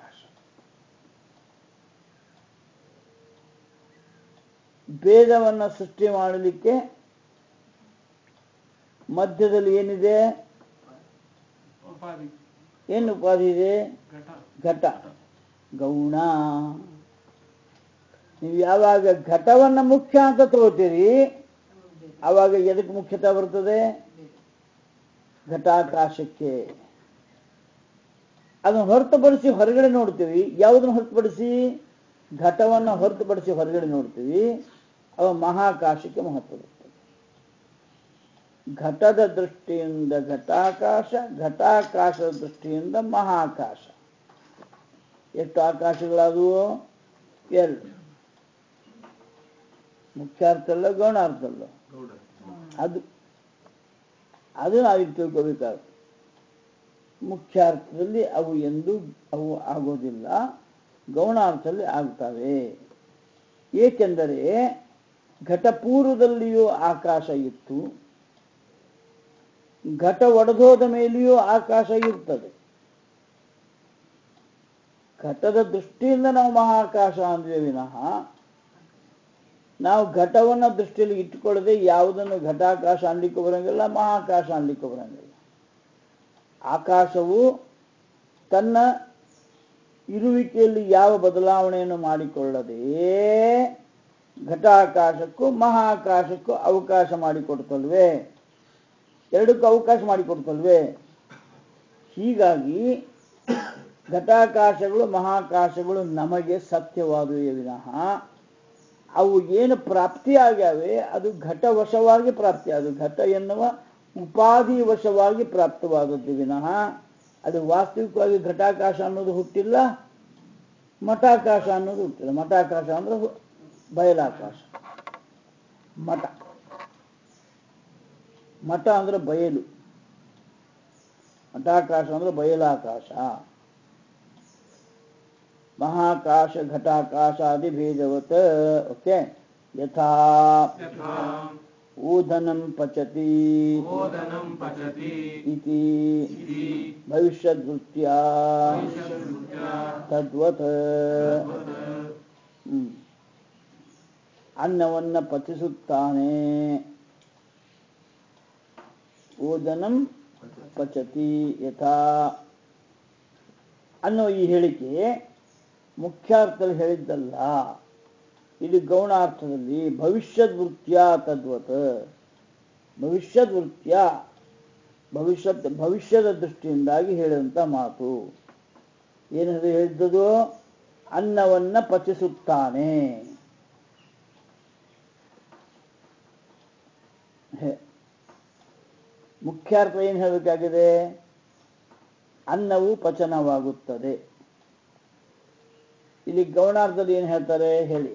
ಭೇದವನ್ನು ಸೃಷ್ಟಿ ಮಾಡಲಿಕ್ಕೆ ಮಧ್ಯದಲ್ಲಿ ಏನಿದೆ ಉಪಾಧಿ ಏನು ಉಪಾಧಿ ಇದೆ ಘಟ ಘಟ ಗೌಣ ನೀವು ಯಾವಾಗ ಘಟವನ್ನು ಮುಖ್ಯ ಅಂತ ತಗೋತೀರಿ ಆವಾಗ ಎದಕ್ಕೆ ಮುಖ್ಯತೆ ಬರ್ತದೆ ಘಟಾಕಾಶಕ್ಕೆ ಅದನ್ನು ಹೊರತುಪಡಿಸಿ ಹೊರಗಡೆ ನೋಡ್ತೀವಿ ಯಾವುದನ್ನು ಹೊರತುಪಡಿಸಿ ಘಟವನ್ನು ಹೊರತುಪಡಿಸಿ ಹೊರಗಡೆ ನೋಡ್ತೀವಿ ಅವ ಮಹಾಕಾಶಕ್ಕೆ ಮಹತ್ವ ಬರ್ತದೆ ಘಟದ ದೃಷ್ಟಿಯಿಂದ ಘಟಾಕಾಶ ಘಟಾಕಾಶದ ದೃಷ್ಟಿಯಿಂದ ಮಹಾಕಾಶ ಎಷ್ಟು ಆಕಾಶಗಳಾದವು ಎರಡು ಮುಖ್ಯಾರ್ಥಲ್ಲ ಗೌಣಾರ್ಥಲ್ಲ ಅದು ಅದು ನಾವೀಗ ತಿಳ್ಕೋಬೇಕಾಗುತ್ತೆ ಮುಖ್ಯಾರ್ಥದಲ್ಲಿ ಅವು ಎಂದು ಅವು ಆಗೋದಿಲ್ಲ ಗೌಣಾರ್ಥದಲ್ಲಿ ಆಗ್ತವೆ ಏಕೆಂದರೆ ಘಟಪೂರ್ವದಲ್ಲಿಯೂ ಆಕಾಶ ಇತ್ತು ಘಟ ಒಡೆದೋದ ಮೇಲೆಯೂ ಆಕಾಶ ಇರ್ತದೆ ಘಟದ ದೃಷ್ಟಿಯಿಂದ ನಾವು ಮಹಾಕಾಶ ಅಂದ್ವಿ ವಿನಃ ನಾವು ಘಟವನ್ನು ದೃಷ್ಟಿಯಲ್ಲಿ ಇಟ್ಟುಕೊಳ್ಳದೆ ಯಾವುದನ್ನು ಘಟಾಕಾಶ ಅನ್ಲಿಕ್ಕೆ ಬರಂಗಿಲ್ಲ ಮಹಾಕಾಶ ಅನ್ಲಿಕ್ಕೆ ಬರಂಗಿಲ್ಲ ಆಕಾಶವು ತನ್ನ ಇರುವಿಕೆಯಲ್ಲಿ ಯಾವ ಬದಲಾವಣೆಯನ್ನು ಮಾಡಿಕೊಳ್ಳದೆ ಘಟಾಕಾಶಕ್ಕೂ ಮಹಾಕಾಶಕ್ಕೂ ಅವಕಾಶ ಮಾಡಿಕೊಡ್ತಲ್ವೇ ಎರಡಕ್ಕೂ ಅವಕಾಶ ಮಾಡಿಕೊಡ್ತಲ್ವೇ ಹೀಗಾಗಿ ಘಟಾಕಾಶಗಳು ಮಹಾಕಾಶಗಳು ನಮಗೆ ಸತ್ಯವಾದುವೆ ವಿನಃ ಅವು ಏನು ಪ್ರಾಪ್ತಿಯಾಗ್ಯಾವೆ ಅದು ಘಟವಶವಾಗಿ ಪ್ರಾಪ್ತಿಯಾದವು ಘಟ ಎನ್ನುವ ಉಪಾಧಿ ವಶವಾಗಿ ಪ್ರಾಪ್ತವಾದದ್ದು ವಿನಃ ಅದು ವಾಸ್ತವಿಕವಾಗಿ ಘಟಾಕಾಶ ಅನ್ನೋದು ಹುಟ್ಟಿಲ್ಲ ಮಠಾಕಾಶ ಅನ್ನೋದು ಹುಟ್ಟಿಲ್ಲ ಮಠಾಕಾಶ ಅಂದ್ರೆ ಹು- ಬಯಲಾಕಾಶ ಮಠ ಮಠ ಅಂದ್ರೆ ಬಯಲು ಮಠಾಕಾಶ ಅಂದ್ರೆ ಬಯಲಾಕಾಶ ಮಹಾಕಾಶ ಘಟಾಕಾಶಾದಿ ಭೇದವತ್ ಓಕೆ ಯಥಾ ಯಥಾ ಊದನಂ ಪಚತಿ ಓದನಂ ಪಚತಿ ಇತಿ ಇತಿ ಭವಿಷ್ಯದೃತ್ಯ ಭವಿಷ್ಯದೃತ್ಯ ತದ್ವತ್ ತದ್ವತ್ ಹ್ಮ್. ಅನ್ನವನ್ನ ಪಚಿಸುತ್ತಾನೆ ಓದನಂ ಪಚತಿ ಯಥಾ ಅನ್ನೋ ಈ ಹೇಳಿಕೆ ಮುಖ್ಯಾರ್ಥದಲ್ಲಿ ಹೇಳಿದ್ದಲ್ಲ ಇದು ಗೌಣಾರ್ಥದಲ್ಲಿ ಭವಿಷ್ಯದ್ ವೃತ್ಯ ತದ್ವತ್ ಭವಿಷ್ಯದ್ ವೃತ್ಯ ಭವಿಷ್ಯತ್ ಭವಿಷ್ಯದ ದೃಷ್ಟಿಯಿಂದಾಗಿ ಹೇಳಿದಂಥ ಮಾತು ಏನದು ಹೇಳಿದ್ದದು ಅನ್ನವನ್ನ ಪಚಿಸುತ್ತಾನೆ ಹೆ. ಮುಖ್ಯಾರ್ಥ ಏನು ಹೇಳಬೇಕಾಗಿದೆ ಅನ್ನವು ಪಚನವಾಗುತ್ತದೆ ಇಲ್ಲಿ ಗೌಣಾರ್ಥದಲ್ಲಿ ಏನು ಹೇಳ್ತಾರೆ ಹೇಳಿ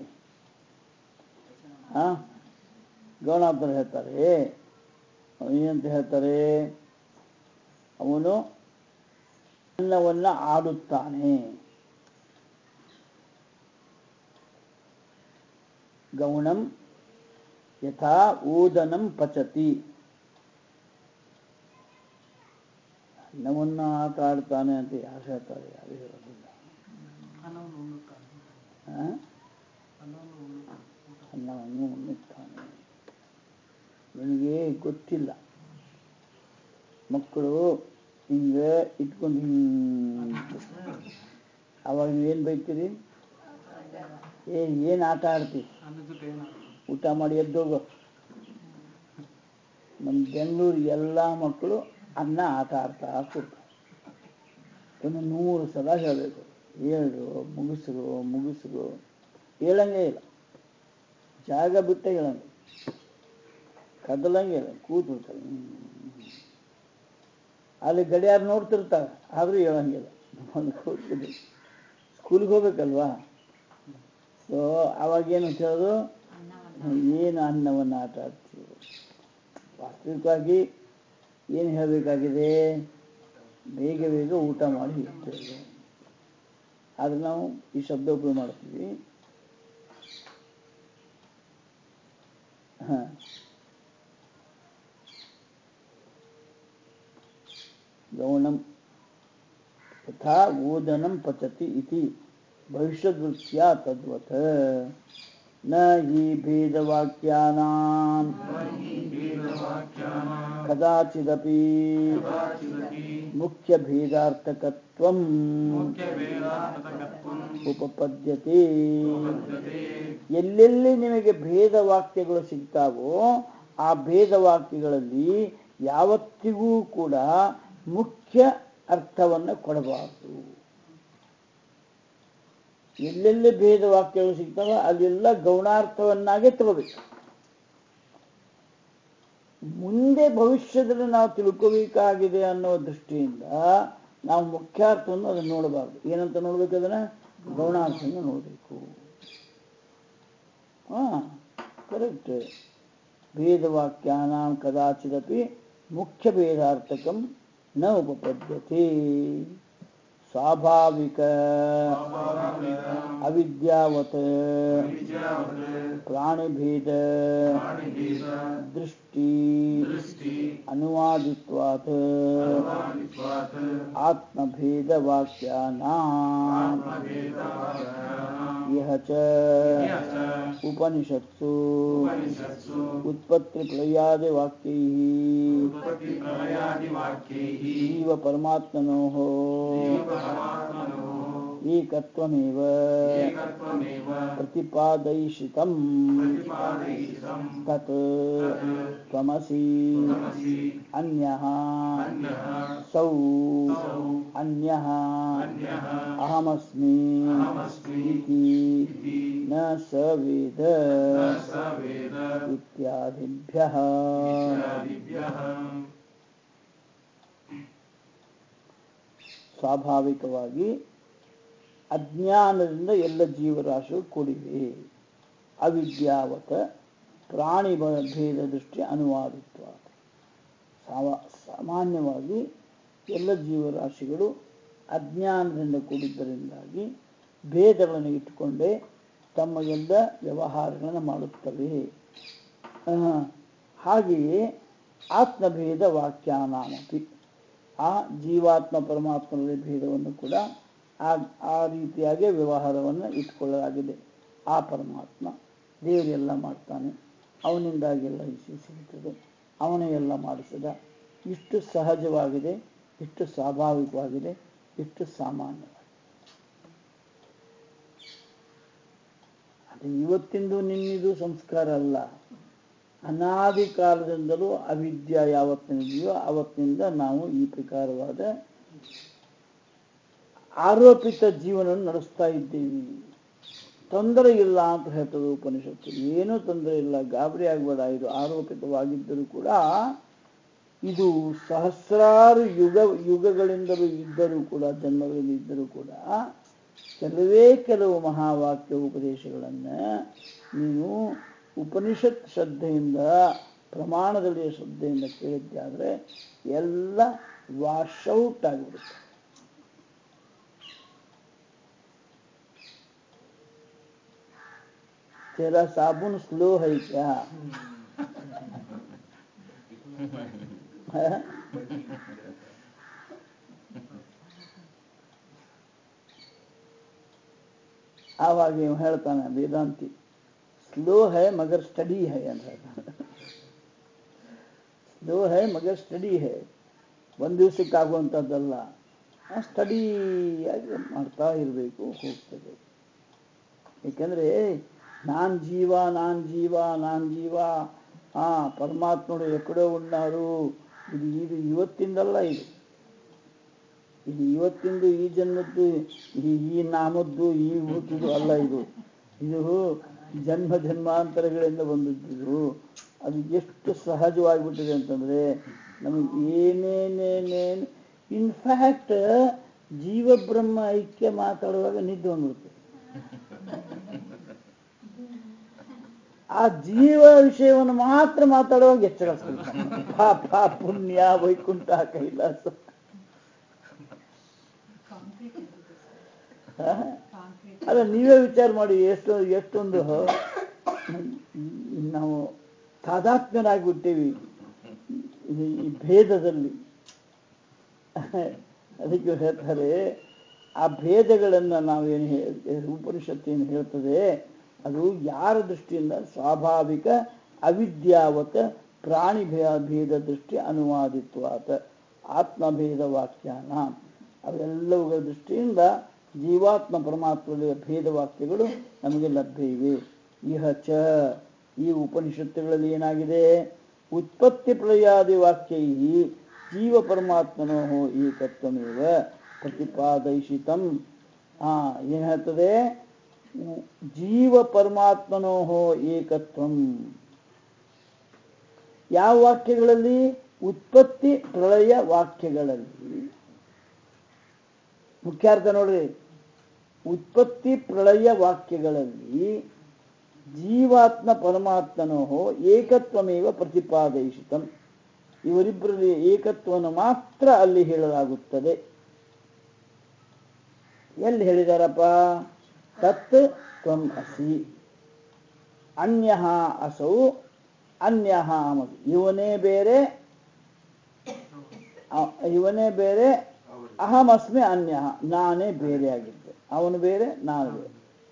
ಆ ಗೌಣಾರ್ಥದಲ್ಲಿ ಹೇಳ್ತಾರೆ ಏನಂತ ಹೇಳ್ತಾರೆ ಅವನು ಅನ್ನವನ್ನ ಆಡುತ್ತಾನೆ ಗೌಣಂ ಯಥಾ ಊದನಂ ಪಚತಿ ಅನ್ನವನ್ನ ಆಟ ಆಡ್ತಾನೆ ಅಂತ ಯಾರು ಹೇಳ್ತಾರೆ ಯಾರು ಹೇಳೋದಿಲ್ಲ ಅನ್ನವನ್ನು ಉಣ್ಣುತ್ತಾನೆ ಆ? ಅನ್ನವನ್ನು ಉಣ್ಣುತ್ತಾನೆ ಊಟ ಅನ್ನವನ್ನು ಉಣ್ಣುತ್ತಾನೆ ನಿನಗೆ ಗೊತ್ತಿಲ್ಲ ಮಕ್ಕಳು ಹಿಂಗೆ ಇಟ್ಕೊಂಡು ಹಿಂಗೆ ಅವಾಗ ನೀವೇನು ಬೈತೀರಿ ಏ ಏನು ಆಟ ಆಡ್ತೀವಿ ಅನ್ನ ಜೊತೆ ಏನಾದ್ರು ಊಟ ಮಾಡಿ ಎದ್ದೋಗು ನಮ್ಮ ಬೆಂಗಳೂರು ಎಲ್ಲ ಮಕ್ಕಳು ಅನ್ನ ಆಟ ಆಡ್ತಾ ಕೂರ್ತಾರೆ ಇನ್ನು ನೂರು ಸಲ ಹೇಳಬೇಕು ಹೇಳು ಮುಗಿಸ್ರು ಮುಗಿಸ್ರು ಹೇಳಂಗೇ ಇಲ್ಲ ಜಾಗ ಬಿಟ್ಟೆ ಹೇಳಂಗ ಕದಲಂಗೆ ಇಲ್ಲ ಕೂತ್ಬಿಡ್ತಾರೆ ಅಲ್ಲಿ ಗಡಿಯಾರ ನೋಡ್ತಿರ್ತಾರೆ ಆದರೂ ಹೇಳಂಗಿಲ್ಲ ಒಂದು ಕೂತ್ಬಿಟ್ಟು ಸ್ಕೂಲಿಗೆ ಹೋಗ್ಬೇಕಲ್ವಾ ಸೊ ಅವಾಗೇನು ಅಂತ ಹೇಳೋದು ಏನು ಅನ್ನವನ್ನು ಆಟ ಆಡ್ತೀವಿ ವಾಸ್ತವಿಕವಾಗಿ ಏನು ಹೇಳಬೇಕಾಗಿದೆ ಬೇಗ ಬೇಗ ಊಟ ಮಾಡಿ ಇರ್ತೇವೆ ಆದರೆ ನಾವು ಈ ಶಬ್ದ ಉಪಯೋಗ ಮಾಡ್ತೀವಿ ಹಾಂ ಗೌಣಂ ಯಥಾ ಓದನಂ ಪಚತಿ ಇತಿ ಭವಿಷ್ಯದೃಷ್ಟ್ಯಾ ತದ್ವತ್ ನ ಹಿ ಭೇದವಾಕ್ಯಾನಾಂ ಕದಾಚಿದಪಿ ಮುಖ್ಯಭೇದಾರ್ಥಕತ್ವಂ ಉಪಪದ್ಯತೆ ಎಲ್ಲೆಲ್ಲಿ ನಿಮಗೆ ಭೇದ ವಾಕ್ಯಗಳು ಸಿಗ್ತಾವೋ ಆ ಭೇದ ವಾಕ್ಯಗಳಲ್ಲಿ ಯಾವತ್ತಿಗೂ ಕೂಡ ಮುಖ್ಯ ಅರ್ಥವನ್ನು ಕೊಡಬಾರದು ಎಲ್ಲೆಲ್ಲಿ ಭೇದ ವಾಕ್ಯಗಳು ಸಿಗ್ತಾವೋ ಅಲ್ಲೆಲ್ಲ ಗೌಣಾರ್ಥವನ್ನಾಗೆ ತಗೋಬೇಕು ಮುಂದೆ ಭವಿಷ್ಯದಲ್ಲಿ ನಾವು ತಿಳ್ಕೋಬೇಕಾಗಿದೆ ಅನ್ನೋ ದೃಷ್ಟಿಯಿಂದ ನಾವು ಮುಖ್ಯಾರ್ಥವನ್ನು ಅದನ್ನು ನೋಡಬಾರ್ದು ಏನಂತ ನೋಡ್ಬೇಕು ಅದನ್ನ ಗೌಣಾರ್ಥವನ್ನು ನೋಡಬೇಕು ಹಾ ಕರೆಕ್ಟ್ ಭೇದವಾಕ್ಯಾನಾಂ ಕದಾಚಿದಪಿ ಮುಖ್ಯ ಭೇದಾರ್ಥಕಂ ನ ಉಪಪದ್ಯತೆ ಸ್ವಾಭಾವಿಕ ಅವಿದ್ಯಾವತ್ ಪ್ರಾಣಿಭೇದ ದೃಷ್ಟಿ ಅನುವಾದಿತ್ವಾತ್ ಆತ್ಮಭೇದ ವಾಕ್ಯಾನಾಂ ಇಹ ಚ ಉಪನಿಷತ್ಸು ಉತ್ಪತ್ತಿ ಪ್ರಳಯಾದಿ ವಾಕ್ಯೈಃ ಜೀವ ಪರಮಾತ್ಮನೋಃ ಏಕತ್ವಮೇವ ಪ್ರತಿಪಾದಯಿಷಿತಂ ತತ್ ತ್ವಮಸಿ ಅನ್ಯಃ ಸೌ ಅನ್ಯಃ ಅಹಮಸ್ಮಿ ಇತಿ ನ ಸ ವೇದ ಇತ್ಯಾದಿಭ್ಯಃ ಸ್ವಾಭಾವಿಕವಾಗಿ ಅಜ್ಞಾನದಿಂದ ಎಲ್ಲ ಜೀವರಾಶಿಗಳು ಕೂಡಿವೆ ಅವಿದ್ಯಾವತ ಪ್ರಾಣಿ ಬ- ಭೇದ ದೃಷ್ಟಿ ಅನುವಾದಿತ್ವ ಸಾವ ಸಾಮಾನ್ಯವಾಗಿ ಎಲ್ಲ ಜೀವರಾಶಿಗಳು ಅಜ್ಞಾನದಿಂದ ಕೂಡಿದ್ದರಿಂದಾಗಿ ಭೇದಗಳನ್ನು ಇಟ್ಟುಕೊಂಡೇ ತಮ್ಮ ಎಲ್ಲ ವ್ಯವಹಾರಗಳನ್ನು ಮಾಡುತ್ತವೆ ಆ, ಹಾಗೆಯೇ ಆತ್ಮಭೇದ ವಾಕ್ಯಾನಾಮಪಿ ಆ ಜೀವಾತ್ಮ ಪರಮಾತ್ಮನಲ್ಲಿ ಭೇದವನ್ನು ಕೂಡ ಆ ಆ ರೀತಿಯಾಗಿ ವ್ಯವಹಾರವನ್ನು ಇಟ್ಕೊಳ್ಳಲಾಗಿದೆ ಆ ಪರಮಾತ್ಮ ದೇವರೆಲ್ಲ ಮಾಡ್ತಾನೆ ಅವನಿಂದಾಗಿ ಎಲ್ಲ ಇಸಿ ಸಿಗುತ್ತದೆ ಅವನೇ ಎಲ್ಲ ಮಾಡಿಸಿದ ಇಷ್ಟು ಸಹಜವಾಗಿದೆ ಇಷ್ಟು ಸ್ವಾಭಾವಿಕವಾಗಿದೆ ಇಷ್ಟು ಸಾಮಾನ್ಯವಾಗಿದೆ ಅದು ಇವತ್ತಿಂದು ನಿನ್ನಿದು ಸಂಸ್ಕಾರ ಅಲ್ಲ ಅನಾದಿ ಕಾಲದಿಂದಲೂ ಅವಿದ್ಯ ಯಾವತ್ತಿನಿದೆಯೋ ಅವತ್ತಿನಿಂದ ನಾವು ಈ ಪ್ರಕಾರವಾದ ಆರೋಪಿತ ಜೀವನವನ್ನು ನಡೆಸ್ತಾ ಇದ್ದೀವಿ ತೊಂದರೆ ಇಲ್ಲ ಅಂತ ಹೇಳ್ತದೆ ಉಪನಿಷತ್ತು ಏನೂ ತೊಂದರೆ ಇಲ್ಲ ಗಾಬರಿ ಆಗಬೇಡ ಇದು ಆರೋಪಿತವಾಗಿದ್ದರೂ ಕೂಡ ಇದು ಸಹಸ್ರಾರು ಯುಗ ಯುಗಗಳಿಂದಲೂ ಇದ್ದರೂ ಕೂಡ ಜನ್ಮಗಳಿಂದ ಇದ್ದರೂ ಕೂಡ ಕೆಲವೇ ಕೆಲವು ಮಹಾವಾಕ್ಯ ಉಪದೇಶಗಳನ್ನು ನೀನು ಉಪನಿಷತ್ ಶ್ರದ್ಧೆಯಿಂದ ಪ್ರಮಾಣದಲ್ಲಿ ಶ್ರದ್ಧೆಯಿಂದ ಕೇಳಿದ್ದೆ ಆದರೆ ಎಲ್ಲ ವಾಶೌಟ್ ಆಗಿಬಿಡುತ್ತೆ तेरा साबुन स्लो है क्या है? ಆವಾಗ ಇವ ಹೇಳ್ತಾನೆ ವೇದಾಂತಿ ಸ್ಲೋ ಹೈ ಮಗರ್ ಸ್ಟಡಿ ಹೈ ಅಂತ ಹೇಳ್ತಾನೆ ಸ್ಲೋ ಹೈ ಮಗರ್ ಸ್ಟಡಿ ಹೈ ಒಂದು ದಿವಸಕ್ಕೆ ಆಗುವಂಥದ್ದಲ್ಲ ಸ್ಟಡಿಯಾಗಿ ಮಾಡ್ತಾ ಇರಬೇಕು ಹೋಗ್ತದೆ ಏಕೆಂದರೆ ನಾನ್ ಜೀವ ನಾನ್ ಜೀವ ನಾನ್ ಜೀವ ಆ ಪರಮಾತ್ಮರು ಎಕ್ಕಡೋ ಉಣ್ಣಾರು ಇದು ಇದು ಇವತ್ತಿಂದಲ್ಲ ಇದು ಇದು ಇವತ್ತಿಂದು ಈ ಜನ್ಮದ್ದು ಈ ಈ ನಾಮದ್ದು ಈ ಹುಟ್ಟಿದು ಅಲ್ಲ ಇದು ಇದು ಜನ್ಮ ಜನ್ಮಾಂತರಗಳಿಂದ ಬಂದದ್ದು ಅದು ಎಷ್ಟು ಸಹಜವಾಗಿಬಿಟ್ಟಿದೆ ಅಂತಂದ್ರೆ ನಮಗೆ ಏನೇನೇನೇನು ಇನ್ಫ್ಯಾಕ್ಟ್ ಜೀವ ಬ್ರಹ್ಮ ಐಕ್ಯ ಮಾತಾಡುವಾಗ ನಿದ್ದೆ ಬಂದ್ಬಿಡುತ್ತೆ ಆ ಜೀವ ವಿಷಯವನ್ನು ಮಾತ್ರ ಮಾತಾಡುವಾಗ ಎಚ್ಚರ ಪಾಪ ಪುಣ್ಯ ವೈಕುಂಠ ಕೈಲಾಸ ಕಾಂಕ್ರೀಟ್ ಇರುತ್ತೆ ಹಾ? ಕಾಂಕ್ರೀಟ್ ಅಲ್ಲ ನೀವೇ ವಿಚಾರ ಮಾಡಿ ಎಷ್ಟು ಎಷ್ಟೊಂದು ನಾವು ತಾದಾತ್ಮ್ಯರಾಗ್ಬಿಟ್ಟೇವಿ ಈ ಈ ಭೇದದಲ್ಲಿ ಅದಕ್ಕೆ ಹೇಳ್ತಾರೆ ಆ ಭೇದಗಳನ್ನು ನಾವೇನು ಹೇ- ಉಪನಿಷತ್ತು ಏನು ಹೇಳ್ತದೆ ಅದು ಯಾರ ದೃಷ್ಟಿಯಿಂದ ಸ್ವಾಭಾವಿಕ ಅವಿದ್ಯಾವತ ಪ್ರಾಣಿ ಭೇ- ಭೇದ ದೃಷ್ಟಿ ಅನುವಾದಿತ್ವಾತ ಆತ್ಮಭೇದ ವ್ಯಾಖ್ಯಾನ ಅವೆಲ್ಲವುಗಳ ದೃಷ್ಟಿಯಿಂದ ಜೀವಾತ್ಮ ಪರಮಾತ್ಮದ ಭೇದ ವಾಕ್ಯಗಳು ನಮಗೆ ಲಭ್ಯ ಇವೆ ಇಹ ಚ ಈ ಉಪನಿಷತ್ತುಗಳಲ್ಲಿ ಏನಾಗಿದೆ ಉತ್ಪತ್ತಿ ಪ್ರಳಯಾದಿ ವಾಕ್ಯೈ ಜೀವ ಪರಮಾತ್ಮನೋ ಏಕತ್ವಮೇವ ಪ್ರತಿಪಾದಯಿಸಿತಂ ಆ ಏನ್ ಹೇಳ್ತದೆ ಉ- ಜೀವ ಪರಮಾತ್ಮನೋ ಏಕತ್ವಂ ಯಾವ ವಾಕ್ಯಗಳಲ್ಲಿ ಉತ್ಪತ್ತಿ ಪ್ರಳಯ ವಾಕ್ಯಗಳಲ್ಲಿ ಮುಖ್ಯಾರ್ಥ ನೋಡ್ರಿ ಉತ್ಪತ್ತಿ ಪ್ರಳಯ ವಾಕ್ಯಗಳಲ್ಲಿ ಜೀವಾತ್ಮ ಪರಮಾತ್ಮನೋ ಏಕತ್ವಮೇವ ಪ್ರತಿಪಾದಯಿಸಿತಂ ಇವರಿಬ್ಬರಲ್ಲಿ ಏಕತ್ವವನ್ನು ಮಾತ್ರ ಅಲ್ಲಿ ಹೇಳಲಾಗುತ್ತದೆ ಎಲ್ಲಿ ಹೇಳಿದಾರಪ್ಪ ತತ್ ತ್ವಂ ಅಸಿ ಅನ್ಯ ಅಸೌ ಅನ್ಯ ಅಮಸಿ ಇವನೇ ಬೇರೆ ಅ- ಇವನೇ ಬೇರೆ ಅಹಮಸ್ಮಿ ಅನ್ಯ ನಾನೇ ಬೇರೆ ಆಗಿದ್ದೆ ಅವನು ಬೇರೆ ನಾನು ಬೇರೆ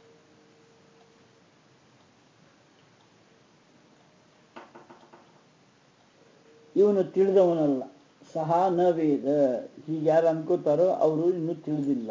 ಇವನು ತಿಳಿದವನಲ್ಲ ಸಹ ನ ವೇದ ಹೀಗೆ ಯಾರು ಅನ್ಕೋತಾರೋ ಅವರು ಇನ್ನೂ ತಿಳಿದಿಲ್ಲ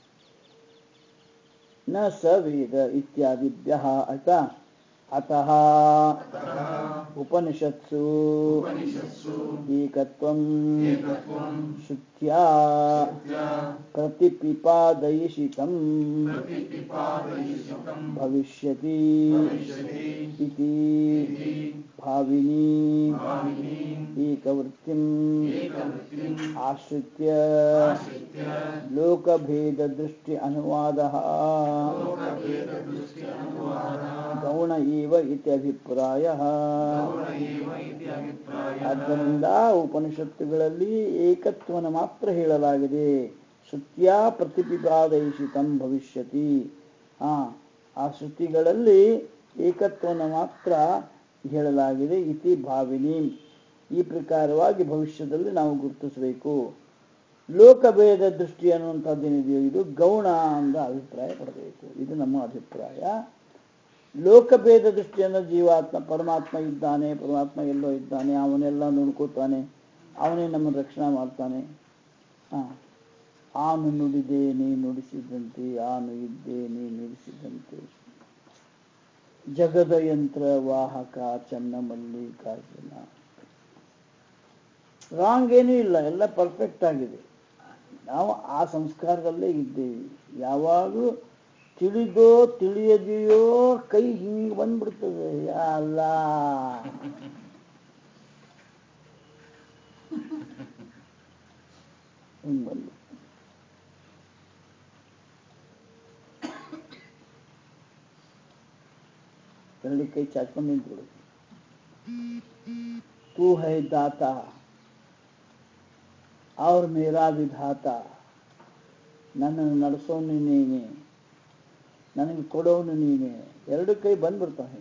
ನ ಸ ವೇದ ಇತ್ಯಾದಿಭ್ಯ ಆಯ್ತಾ ಅತಃ ಉಪನಿಷತ್ಸು ಉಪನಿಷತ್ಸು ಏಕತ್ವಂ ಏಕತ್ವಂ ಶುದ್ಧ್ಯಾ ಸತ್ಯ ಪ್ರತಿಪಿಪಾದಯಿಷಿತಂ ಪ್ರತಿಪಿಪಾದಯಿಷಿತಂ ಭವಿಷ್ಯತಿ ಭವಿಷ್ಯತಿ ಇತಿ ಇತಿ ಭಾವಿನಿ ಭಾವಿನಿ ಏಕವೃತ್ತಿಂ ಏಕವೃತ್ತಿಂ ಆಶ್ರಿತ್ಯ ಆಶ್ರಿತ್ಯ ಲೋಕಭೇದ ದೃಷ್ಟಿ ಅನುವಾದ ಲೋಕಭೇದದೃಷ್ಟಿ ಅನುವಾದಃ ಗೌಣ ಏವ ಇತಿ ಅಭಿಪ್ರಾಯ ಗೌಣ ಏವ ಇತಿ ಅಭಿಪ್ರಾಯಃ ಆದ್ದರಿಂದ ಉಪನಿಷತ್ತುಗಳಲ್ಲಿ ಏಕತ್ವನ ಮಾತ್ರ ಹೇಳಲಾಗಿದೆ ಶ್ರುತ್ಯ ಪ್ರತಿಪಿಪಾದಯಿಸಿತಂ ಭವಿಷ್ಯತಿ ಆ ಆ ಶ್ರುತಿಗಳಲ್ಲಿ ಏಕತ್ವನ ಮಾತ್ರ ಹೇಳಲಾಗಿದೆ ಇತಿ ಭಾವಿನಿ ಈ ಪ್ರಕಾರವಾಗಿ ಭವಿಷ್ಯದಲ್ಲಿ ನಾವು ಗುರುತಿಸಬೇಕು ಲೋಕಭೇದ ದೃಷ್ಟಿ ಅನ್ನುವಂಥದ್ದೇನಿದೆಯೋ ಇದು ಗೌಣ ಅಂತ ಅಭಿಪ್ರಾಯ ಪಡಬೇಕು ಇದು ನಮ್ಮ ಅಭಿಪ್ರಾಯ ಲೋಕಭೇದ ದೃಷ್ಟಿಯನ್ನು ಜೀವಾತ್ಮ ಪರಮಾತ್ಮ ಇದ್ದಾನೆ ಪರಮಾತ್ಮ ಎಲ್ಲೋ ಇದ್ದಾನೆ ಅವನೆಲ್ಲ ನೋಡ್ಕೋತಾನೆ ಅವನೇ ನಮ್ಮನ್ನು ರಕ್ಷಣೆ ಮಾಡ್ತಾನೆ ಆ, ಆನು ನುಡಿದೆ ನೀ ನುಡಿಸಿದಂತೆ ಆನು ಇದ್ದೆ ನೀ ನುಡಿಸಿದಂತೆ ಜಗದ ಯಂತ್ರ ವಾಹಕ ಚನ್ನ ಮಲ್ಲಿಕಾರ್ಜುನ ರಾಂಗ್ ಏನೂ ಇಲ್ಲ ಎಲ್ಲ ಪರ್ಫೆಕ್ಟ್ ಆಗಿದೆ ನಾವು ಆ ಸಂಸ್ಕಾರದಲ್ಲೇ ಇದ್ದೇವೆ ಯಾವಾಗಲೂ ತಿಳಿದೋ ತಿಳಿಯದೆಯೋ ಕೈ ಹಿಂಗೆ ಬಂದ್ಬಿಡ್ತದೆ ಯಾ ಅಲ್ಲ ಹಿಂಗೆ ಬಂದು ಎರಡು ಕೈ ಚಾಚ್ಕೊಂಡು ನಿಂತ್ಬಿಡು तू है दाता और मेरा ವಿಧಾತ ನನ್ನನ್ನು ನಡೆಸೋನು ನೀನೆ ನನಗೆ ಕೊಡೋನು ನೀನೆ ಎರಡು ಕೈ ಬಂದ್ಬಿಡ್ತಾವೆ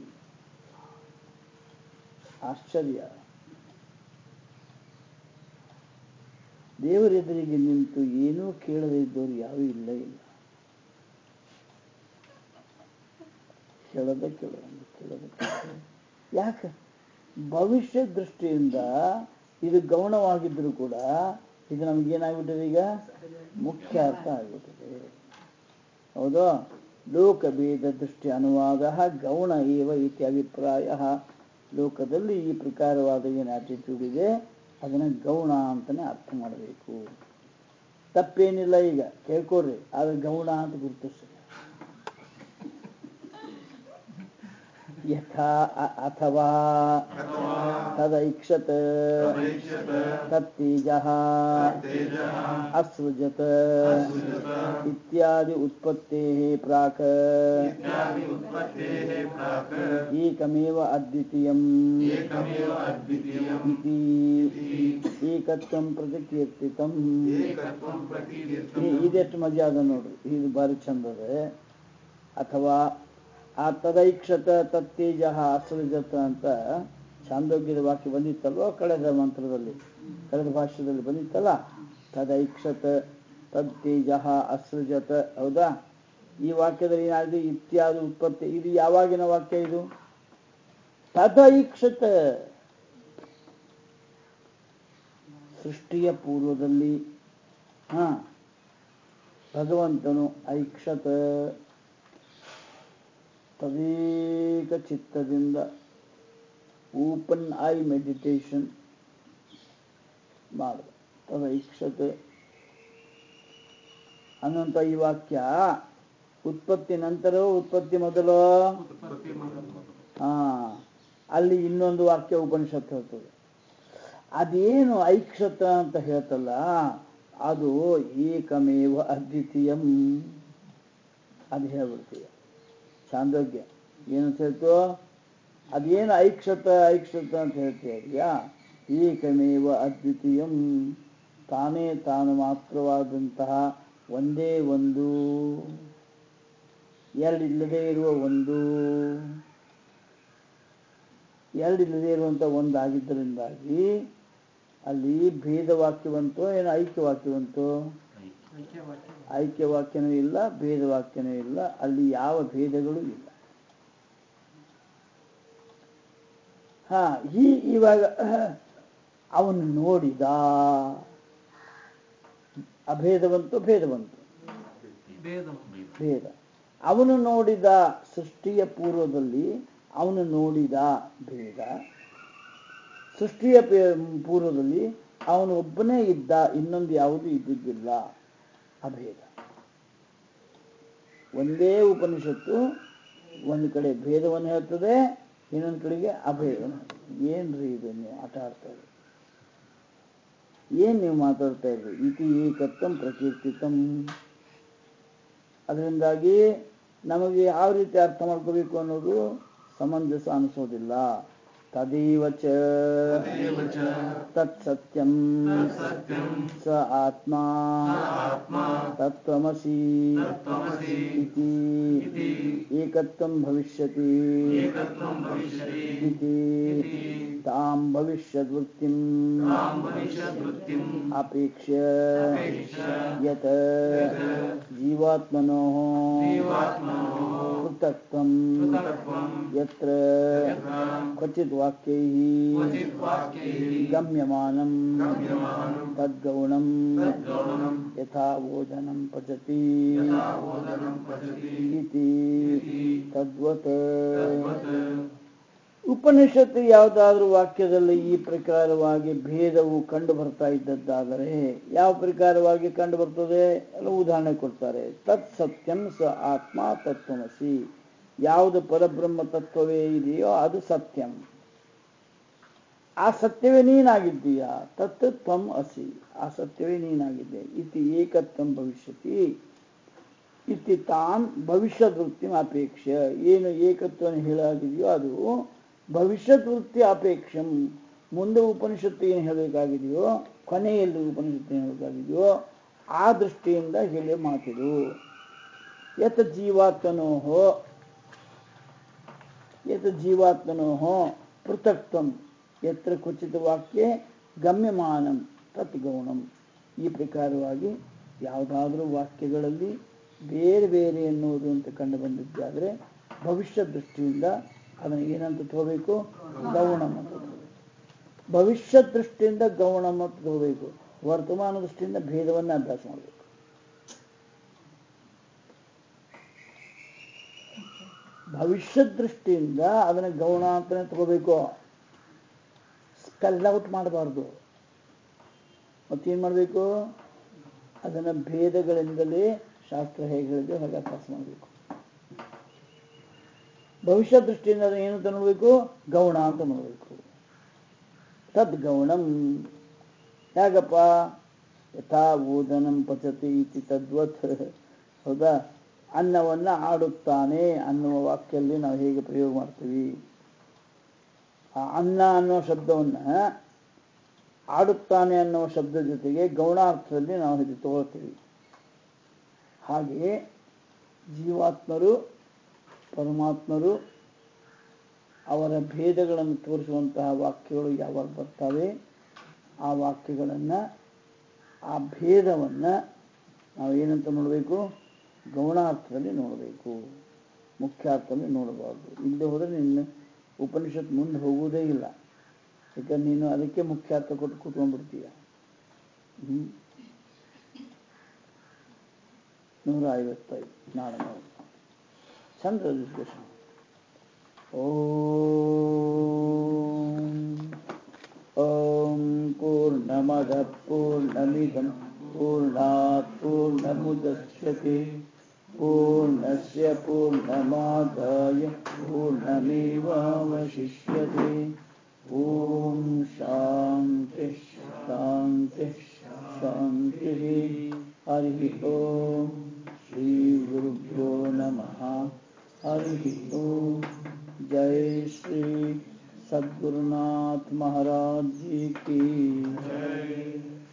ಆಶ್ಚರ್ಯ ದೇವರೆದುರಿಗೆ ನಿಂತು ಏನೂ ಕೇಳದೇ ಇದ್ದವರು ಯಾರೂ ಇಲ್ಲ ಇಲ್ಲ ಕೇಳದೆ ಕೇಳೋದು ಕೇಳದೆ ಕೇಳೋದು. ಯಾಕೆ ಭವಿಷ್ಯ ದೃಷ್ಟಿಯಿಂದ ಇದು ಗೌಣವಾಗಿದ್ದರೂ ಕೂಡ ಇದು ನಮಗೇನಾಗ್ಬಿಟ್ಟಿದೆ ಈಗ ಮುಖ್ಯ ಅರ್ಥ ಆಗಿಬಿಟ್ಟಿದೆ ಹೌದು ಲೋಕಭೇದ ದೃಷ್ಟಿ ಅನುವಾದ ಗೌಣ ಏವ ಇತಿ ಅಭಿಪ್ರಾಯ ಲೋಕದಲ್ಲಿ ಈ ಪ್ರಕಾರವಾದ ಏನು ಆಟಿಟ್ಯೂಡ್ ಇದೆ ಅದನ್ನು ಗೌಣ ಅಂತಾನೆ ಅರ್ಥ ಮಾಡಬೇಕು ತಪ್ಪೇನಿಲ್ಲ ಈಗ ಕೇಳ್ಕೊಡ್ರಿ ಆದ್ರೆ ಗೌಣ ಅಂತ ಗುರುತಿಸಿ ಯಥಾ ಅ- ಅಥವಾ ಅಥವಾ ತದೈಕ್ಷತ ತದೈಕ್ಷತ ತತ್ತೇಜಃ ತತ್ತೇಜಃ ಅಸೃಜತ ಅಸೃಜತ ಇತ್ಯಾದಿ ಉತ್ಪತ್ತೇಃ ಪ್ರಾಕ್ ಇತ್ಯಾದಿ ಉತ್ಪತ್ತೇಃ ಪ್ರಾಕ್ ಏಕಮೇವ ಅದ್ವಿತೀಯಂ ಏಕಮೇವ ಅದ್ವಿತೀಯಂ ಇತಿ ಏಕತ್ವಂ ಪ್ರತಿಕೀರ್ತಿತಂ ಏಕತ್ವಂ ಪ್ರತಿನಿತ್ಯಂ ಇ- ಇದೆಷ್ಟು ಮಜಾ ಅದ ನೋಡ್ರಿ ಇದು ಭಾರಿ ಚಂದ ಅದ ಅಥವಾ ಆ ತದೈಕ್ಷತ ತತ್ತೇಜ ಅಸೃಜತ ಅಂತ ಛಾಂದೋಗ್ಯದ ವಾಕ್ಯ ಬಂದಿತ್ತಲ್ವ ಕಳೆದ ಮಂತ್ರದಲ್ಲಿ ಕಳೆದ ಭಾಷ್ಯದಲ್ಲಿ ಬಂದಿತ್ತಲ್ಲ ತದೈಕ್ಷತ ತತ್ತೇಜ ಅಸೃಜತ ಹೌದಾ ಈ ವಾಕ್ಯದಲ್ಲಿ ಏನಾಗಿದೆ ಇತ್ಯಾದಿ ಉತ್ಪತ್ತಿ ಇದು ಯಾವಾಗಿನ ವಾಕ್ಯ ಇದು ತದೈಕ್ಷತ ಸೃಷ್ಟಿಯ ಪೂರ್ವದಲ್ಲಿ ಹಾ ಭಗವಂತನು ಐಕ್ಷತ ತದೇಕ ಚಿತ್ತದಿಂದ ಓಪನ್ ಐ ಮೆಡಿಟೇಷನ್ ಮಾಡ ತದೈಕ್ಷತ ಅನ್ನುವಂಥ ಈ ವಾಕ್ಯ ಉತ್ಪತ್ತಿ ನಂತರವೋ ಉತ್ಪತ್ತಿ ಮೊದಲು ಉತ್ಪತ್ತಿ ಮಾಡುವುದು ಹಾ ಅಲ್ಲಿ ಇನ್ನೊಂದು ವಾಕ್ಯ ಉಪನಿಷತ್ ಹೇಳ್ತದೆ ಅದೇನು ಐಕ್ಷತ ಅಂತ ಹೇಳ್ತಲ್ಲ ಅದು ಏಕಮೇವ ಅದ್ವಿತೀಯಂ ಅದು ಹೇಳ್ಬಿಡ್ತೀಯ ಚಾಂದೋಗ್ಯ ಏನಂತ ಹೇಳ್ತು ಅದೇನು ಐಕ್ಷತ ಐಕ್ಷತ ಅಂತ ಹೇಳ್ತೀಯ ಇದೆಯಾ ಏಕಮೇವ ಅದ್ವಿತೀಯಂ ತಾನೇ ತಾನು ಮಾತ್ರವಾದಂತಹ ಒಂದೇ ಒಂದು ಎರಡಿಲ್ಲದೆ ಇರುವ ಒಂದು ಎರಡಿಲ್ಲದೆ ಇರುವಂಥ ಒಂದಾಗಿದ್ದರಿಂದಾಗಿ ಅಲ್ಲಿ ಭೇದ ವಾಕ್ಯವಂತೋ ಏನು ಐಕ್ಯ ವಾಕ್ಯವಂತೋ ಐಕ್ಯ ವಾಕ್ಯನೂ ಇಲ್ಲ ಭೇದ ವಾಕ್ಯನೂ ಇಲ್ಲ ಅಲ್ಲಿ ಯಾವ ಭೇದಗಳು ಇಲ್ಲ ಹಾ ಈ ಇವಾಗ ಅವನು ನೋಡಿದ ಅಭೇದವಂತು ಭೇದವಂತು ಭೇದ ಅವನು ನೋಡಿದ ಸೃಷ್ಟಿಯ ಪೂರ್ವದಲ್ಲಿ ಅವನು ನೋಡಿದ ಭೇದ ಸೃಷ್ಟಿಯ ಪೇ- ಪೂರ್ವದಲ್ಲಿ ಅವನು ಒಬ್ಬನೇ ಇದ್ದ ಇನ್ನೊಂದು ಯಾವುದು ಇದ್ದಿದ್ದಿಲ್ಲ ಅಭೇದ ಒಂದೇ ಉಪನಿಷತ್ತು ಒಂದು ಕಡೆ ಭೇದವನ್ನು ಹೇಳ್ತದೆ ಇನ್ನೊಂದು ಕಡೆಗೆ ಅಭೇದವನ್ನು ಹೇಳ್ತದೆ. ಏನ್ರಿ ಇದು ನೀವು ಆಟ ಆಡ್ತಾ ಇದ್ದೀರಿ ಏನ್ ನೀವು ಮಾತಾಡ್ತಾ ಇದ್ರಿ ಇತಿ ಏಕತ್ವಂ ಪ್ರಕೀರ್ತಿತಂ ಅದರಿಂದಾಗಿ ನಮಗೆ ಯಾವ ರೀತಿ ಅರ್ಥ ಮಾಡ್ಕೋಬೇಕು ಅನ್ನೋದು ಸಮಂಜಸ ಅನಿಸೋದಿಲ್ಲ ತದೇವ ಚ ತದೇವ ಚ ತತ್ಸತ್ಯಂ ತತ್ಸತ್ಯಂ ಸ ಆತ್ಮ ಸ ಆತ್ಮ ತತ್ವಮಸಿ ತತ್ವಮಸಿ ಇತಿ ಇತಿ ಏಕತ್ವಂ ಭವಿಷ್ಯತಿ ಏಕತ್ವಂ ಭವಿಷ್ಯತಿ ಇತಿ ಇತಿ ತಾಂ ಭವಿಷ್ಯದ್ವೃತ್ತಿಂ ತಾಂ ಭವಿಷ್ಯದ್ವೃತ್ತಿಂ ಅಪೇಕ್ಷ್ಯ ಅಪೇಕ್ಷ್ಯ ಯತ್ ಯತ್ ಜೀವಾತ್ಮನೋಃ ಜೀವಾತ್ಮನೋಃ ಪೃಥಕ್ತ್ವಂ ಪೃಥಕ್ತ್ವಂ ಯತ್ರ ಯತ್ರ ಕ್ವಚಿತ್ ವಾಕ್ಯೈಃ ಕ್ವಚಿತ್ ವಾಕ್ಯೈಃ ಗಮ್ಯಮಾನಂ ಗಮ್ಯಮಾನಂ ತದ್ಗೌಣಂ ತದ್ಗೌಣಂ ಯಥಾ ಓದನಂ ಪಚತಿ ಯಥಾ ಓದನಂ ಪಚತಿ ಇತಿ ಇತಿ ತದ್ವತ್ ತದ್ವತ್ ಉಪನಿಷತ್ತು ಯಾವುದಾದ್ರೂ ವಾಕ್ಯದಲ್ಲಿ ಈ ಪ್ರಕಾರವಾಗಿ ಭೇದವು ಕಂಡು ಬರ್ತಾ ಇದ್ದದ್ದಾದರೆ ಯಾವ ಪ್ರಕಾರವಾಗಿ ಕಂಡು ಬರ್ತದೆ ಎಲ್ಲ ಉದಾಹರಣೆ ಕೊಡ್ತಾರೆ ತತ್ ಸತ್ಯಂ ಸ ಆತ್ಮ ತತ್ವಮಸಿ ಯಾವುದು ಪರಬ್ರಹ್ಮ ತತ್ವವೇ ಇದೆಯೋ ಅದು ಸತ್ಯಂ ಆ ಸತ್ಯವೇ ನೀನಾಗಿದ್ದೀಯಾ ತತ್ ತ್ವಂ ಅಸಿ ಆ ಸತ್ಯವೇ ನೀನಾಗಿದ್ದೆ ಇತಿ ಏಕತ್ವಂ ಭವಿಷ್ಯತಿ ಇತಿ ತಾನ್ ಭವಿಷ್ಯದ ವೃತ್ತಿ ಅಪೇಕ್ಷ ಏನು ಏಕತ್ವವನ್ನು ಹೇಳಾಗಿದೆಯೋ ಅದು ಭವಿಷ್ಯದ ವೃತ್ತಿ ಅಪೇಕ್ಷಂ ಮುಂದೆ ಉಪನಿಷತ್ತು ಏನು ಹೇಳಬೇಕಾಗಿದೆಯೋ ಕೊನೆಯಲ್ಲಿ ಉಪನಿಷತ್ತು ಏನು ಹೇಳಬೇಕಾಗಿದೆಯೋ ಆ ದೃಷ್ಟಿಯಿಂದ ಹೇಳಿ ಮಾತಿದು ಯತ್ ಜೀವಾತ್ಮನೋಹೋ ಯತ್ ಜೀವಾತ್ಮನೋಹೋ ಪೃಥಕ್ತ್ವಂ ಯತ್ರ ಕ್ವಚಿತ ವಾಕ್ಯೆ ಗಮ್ಯಮಾನಂ ತತ್ ಗೌಣಂ ಈ ಪ್ರಕಾರವಾಗಿ ಯಾವುದಾದ್ರೂ ವಾಕ್ಯಗಳಲ್ಲಿ ಬೇರೆ ಬೇರೆ ಎನ್ನುವುದು ಅಂತ ಕಂಡು ಬಂದಿದ್ದಾದರೆ ಭವಿಷ್ಯ ದೃಷ್ಟಿಯಿಂದ ಅದನ್ನು ಏನಂತ ತಗೋಬೇಕು ಗೌಣಂ ಅಂತ ತಗೋಬೇಕು ಭವಿಷ್ಯ ದೃಷ್ಟಿಯಿಂದ ಗೌಣಂ ಅಂತ ತಗೋಬೇಕು ವರ್ತಮಾನ ದೃಷ್ಟಿಯಿಂದ ಭೇದವನ್ನು ಅಭ್ಯಾಸ ಮಾಡಬೇಕು ಭವಿಷ್ಯ ದೃಷ್ಟಿಯಿಂದ ಅದನ್ನು ಗೌಣ ಅಂತಲೇ ತಗೋಬೇಕು ಸ್ಪೆಲ್ ಔಟ್ ಮಾಡಬಾರ್ದು ಮತ್ತೇನು ಮಾಡಬೇಕು ಅದನ್ನು ಭೇದಗಳಿಂದಲೇ ಶಾಸ್ತ್ರ ಹೇಗೆ ಹೇಳಿದೆ ಹಾಗೆ ಅಭ್ಯಾಸ ಮಾಡಬೇಕು ಭವಿಷ್ಯ ದೃಷ್ಟಿಯಿಂದ ಅದನ್ನು ಏನು ಅಂತ ನೋಡಬೇಕು ಗೌಣ ಅಂತ ನೋಡಬೇಕು ತದ್ಗೌಣಂ ಹೇಗಪ್ಪ ಯಥಾ ಓದನಂ ಪಚತಿ ಇತಿ ತದ್ವತ್ ಹೌದಾ ಅನ್ನವನ್ನು ಆಡುತ್ತಾನೆ ಅನ್ನುವ ವಾಕ್ಯಲ್ಲಿ ನಾವು ಹೇಗೆ ಪ್ರಯೋಗ ಮಾಡ್ತೀವಿ ಆ ಅನ್ನ ಅನ್ನುವ ಶಬ್ದವನ್ನು ಆಡುತ್ತಾನೆ ಅನ್ನುವ ಶಬ್ದ ಜೊತೆಗೆ ಗೌಣಾರ್ಥದಲ್ಲಿ ನಾವು ಇದು ತಗೊಳ್ತೀವಿ ಹಾಗೆಯೇ ಜೀವಾತ್ಮರು ಪರಮಾತ್ಮರು ಅವರ ಭೇದಗಳನ್ನು ತೋರಿಸುವಂತಹ ವಾಕ್ಯಗಳು ಯಾವಾಗ ಬರ್ತವೆ ಆ ವಾಕ್ಯಗಳನ್ನು ಆ ಭೇದವನ್ನು ನಾವು ಏನಂತ ನೋಡಬೇಕು ಗೌಣಾರ್ಥದಲ್ಲಿ ನೋಡಬೇಕು ಮುಖ್ಯಾರ್ಥದಲ್ಲಿ ನೋಡಬಾರ್ದು ಇಲ್ಲದೆ ಹೋದರೆ ನಿನ್ನ ಉಪನಿಷತ್ ಮುಂದೆ ಹೋಗುವುದೇ ಇಲ್ಲ ಯಾಕಂದ್ರೆ ನೀನು ಅದಕ್ಕೆ ಮುಖ್ಯಾರ್ಥ ಕೊಟ್ಟು ಕೂತ್ಕೊಂಡ್ಬಿಡ್ತೀಯ ಹ್ಮ್ ನೂರ ಐವತ್ತೈದು ನಾಳೆ ನಾವು ಚಂದ್ರ ಡಿಸ್ಕಷನ್ ಓಂ ಓಂ ಪೂರ್ಣಮದ ಪೂರ್ಣಮಿದಂ ಪೂರ್ಣಾತ್ ಪೂರ್ಣಮುದಚ್ಯತೆ पूर्णस्य पूर्णमादाय पूर्णमेवावशिष्यते ॐ शान्तिः शान्तिः शान्तिः हरिः ॐ श्रीगुरुभ्यो नमः हरिः ॐ जय श्री सद्गुरुनाथ महाराज जी की जय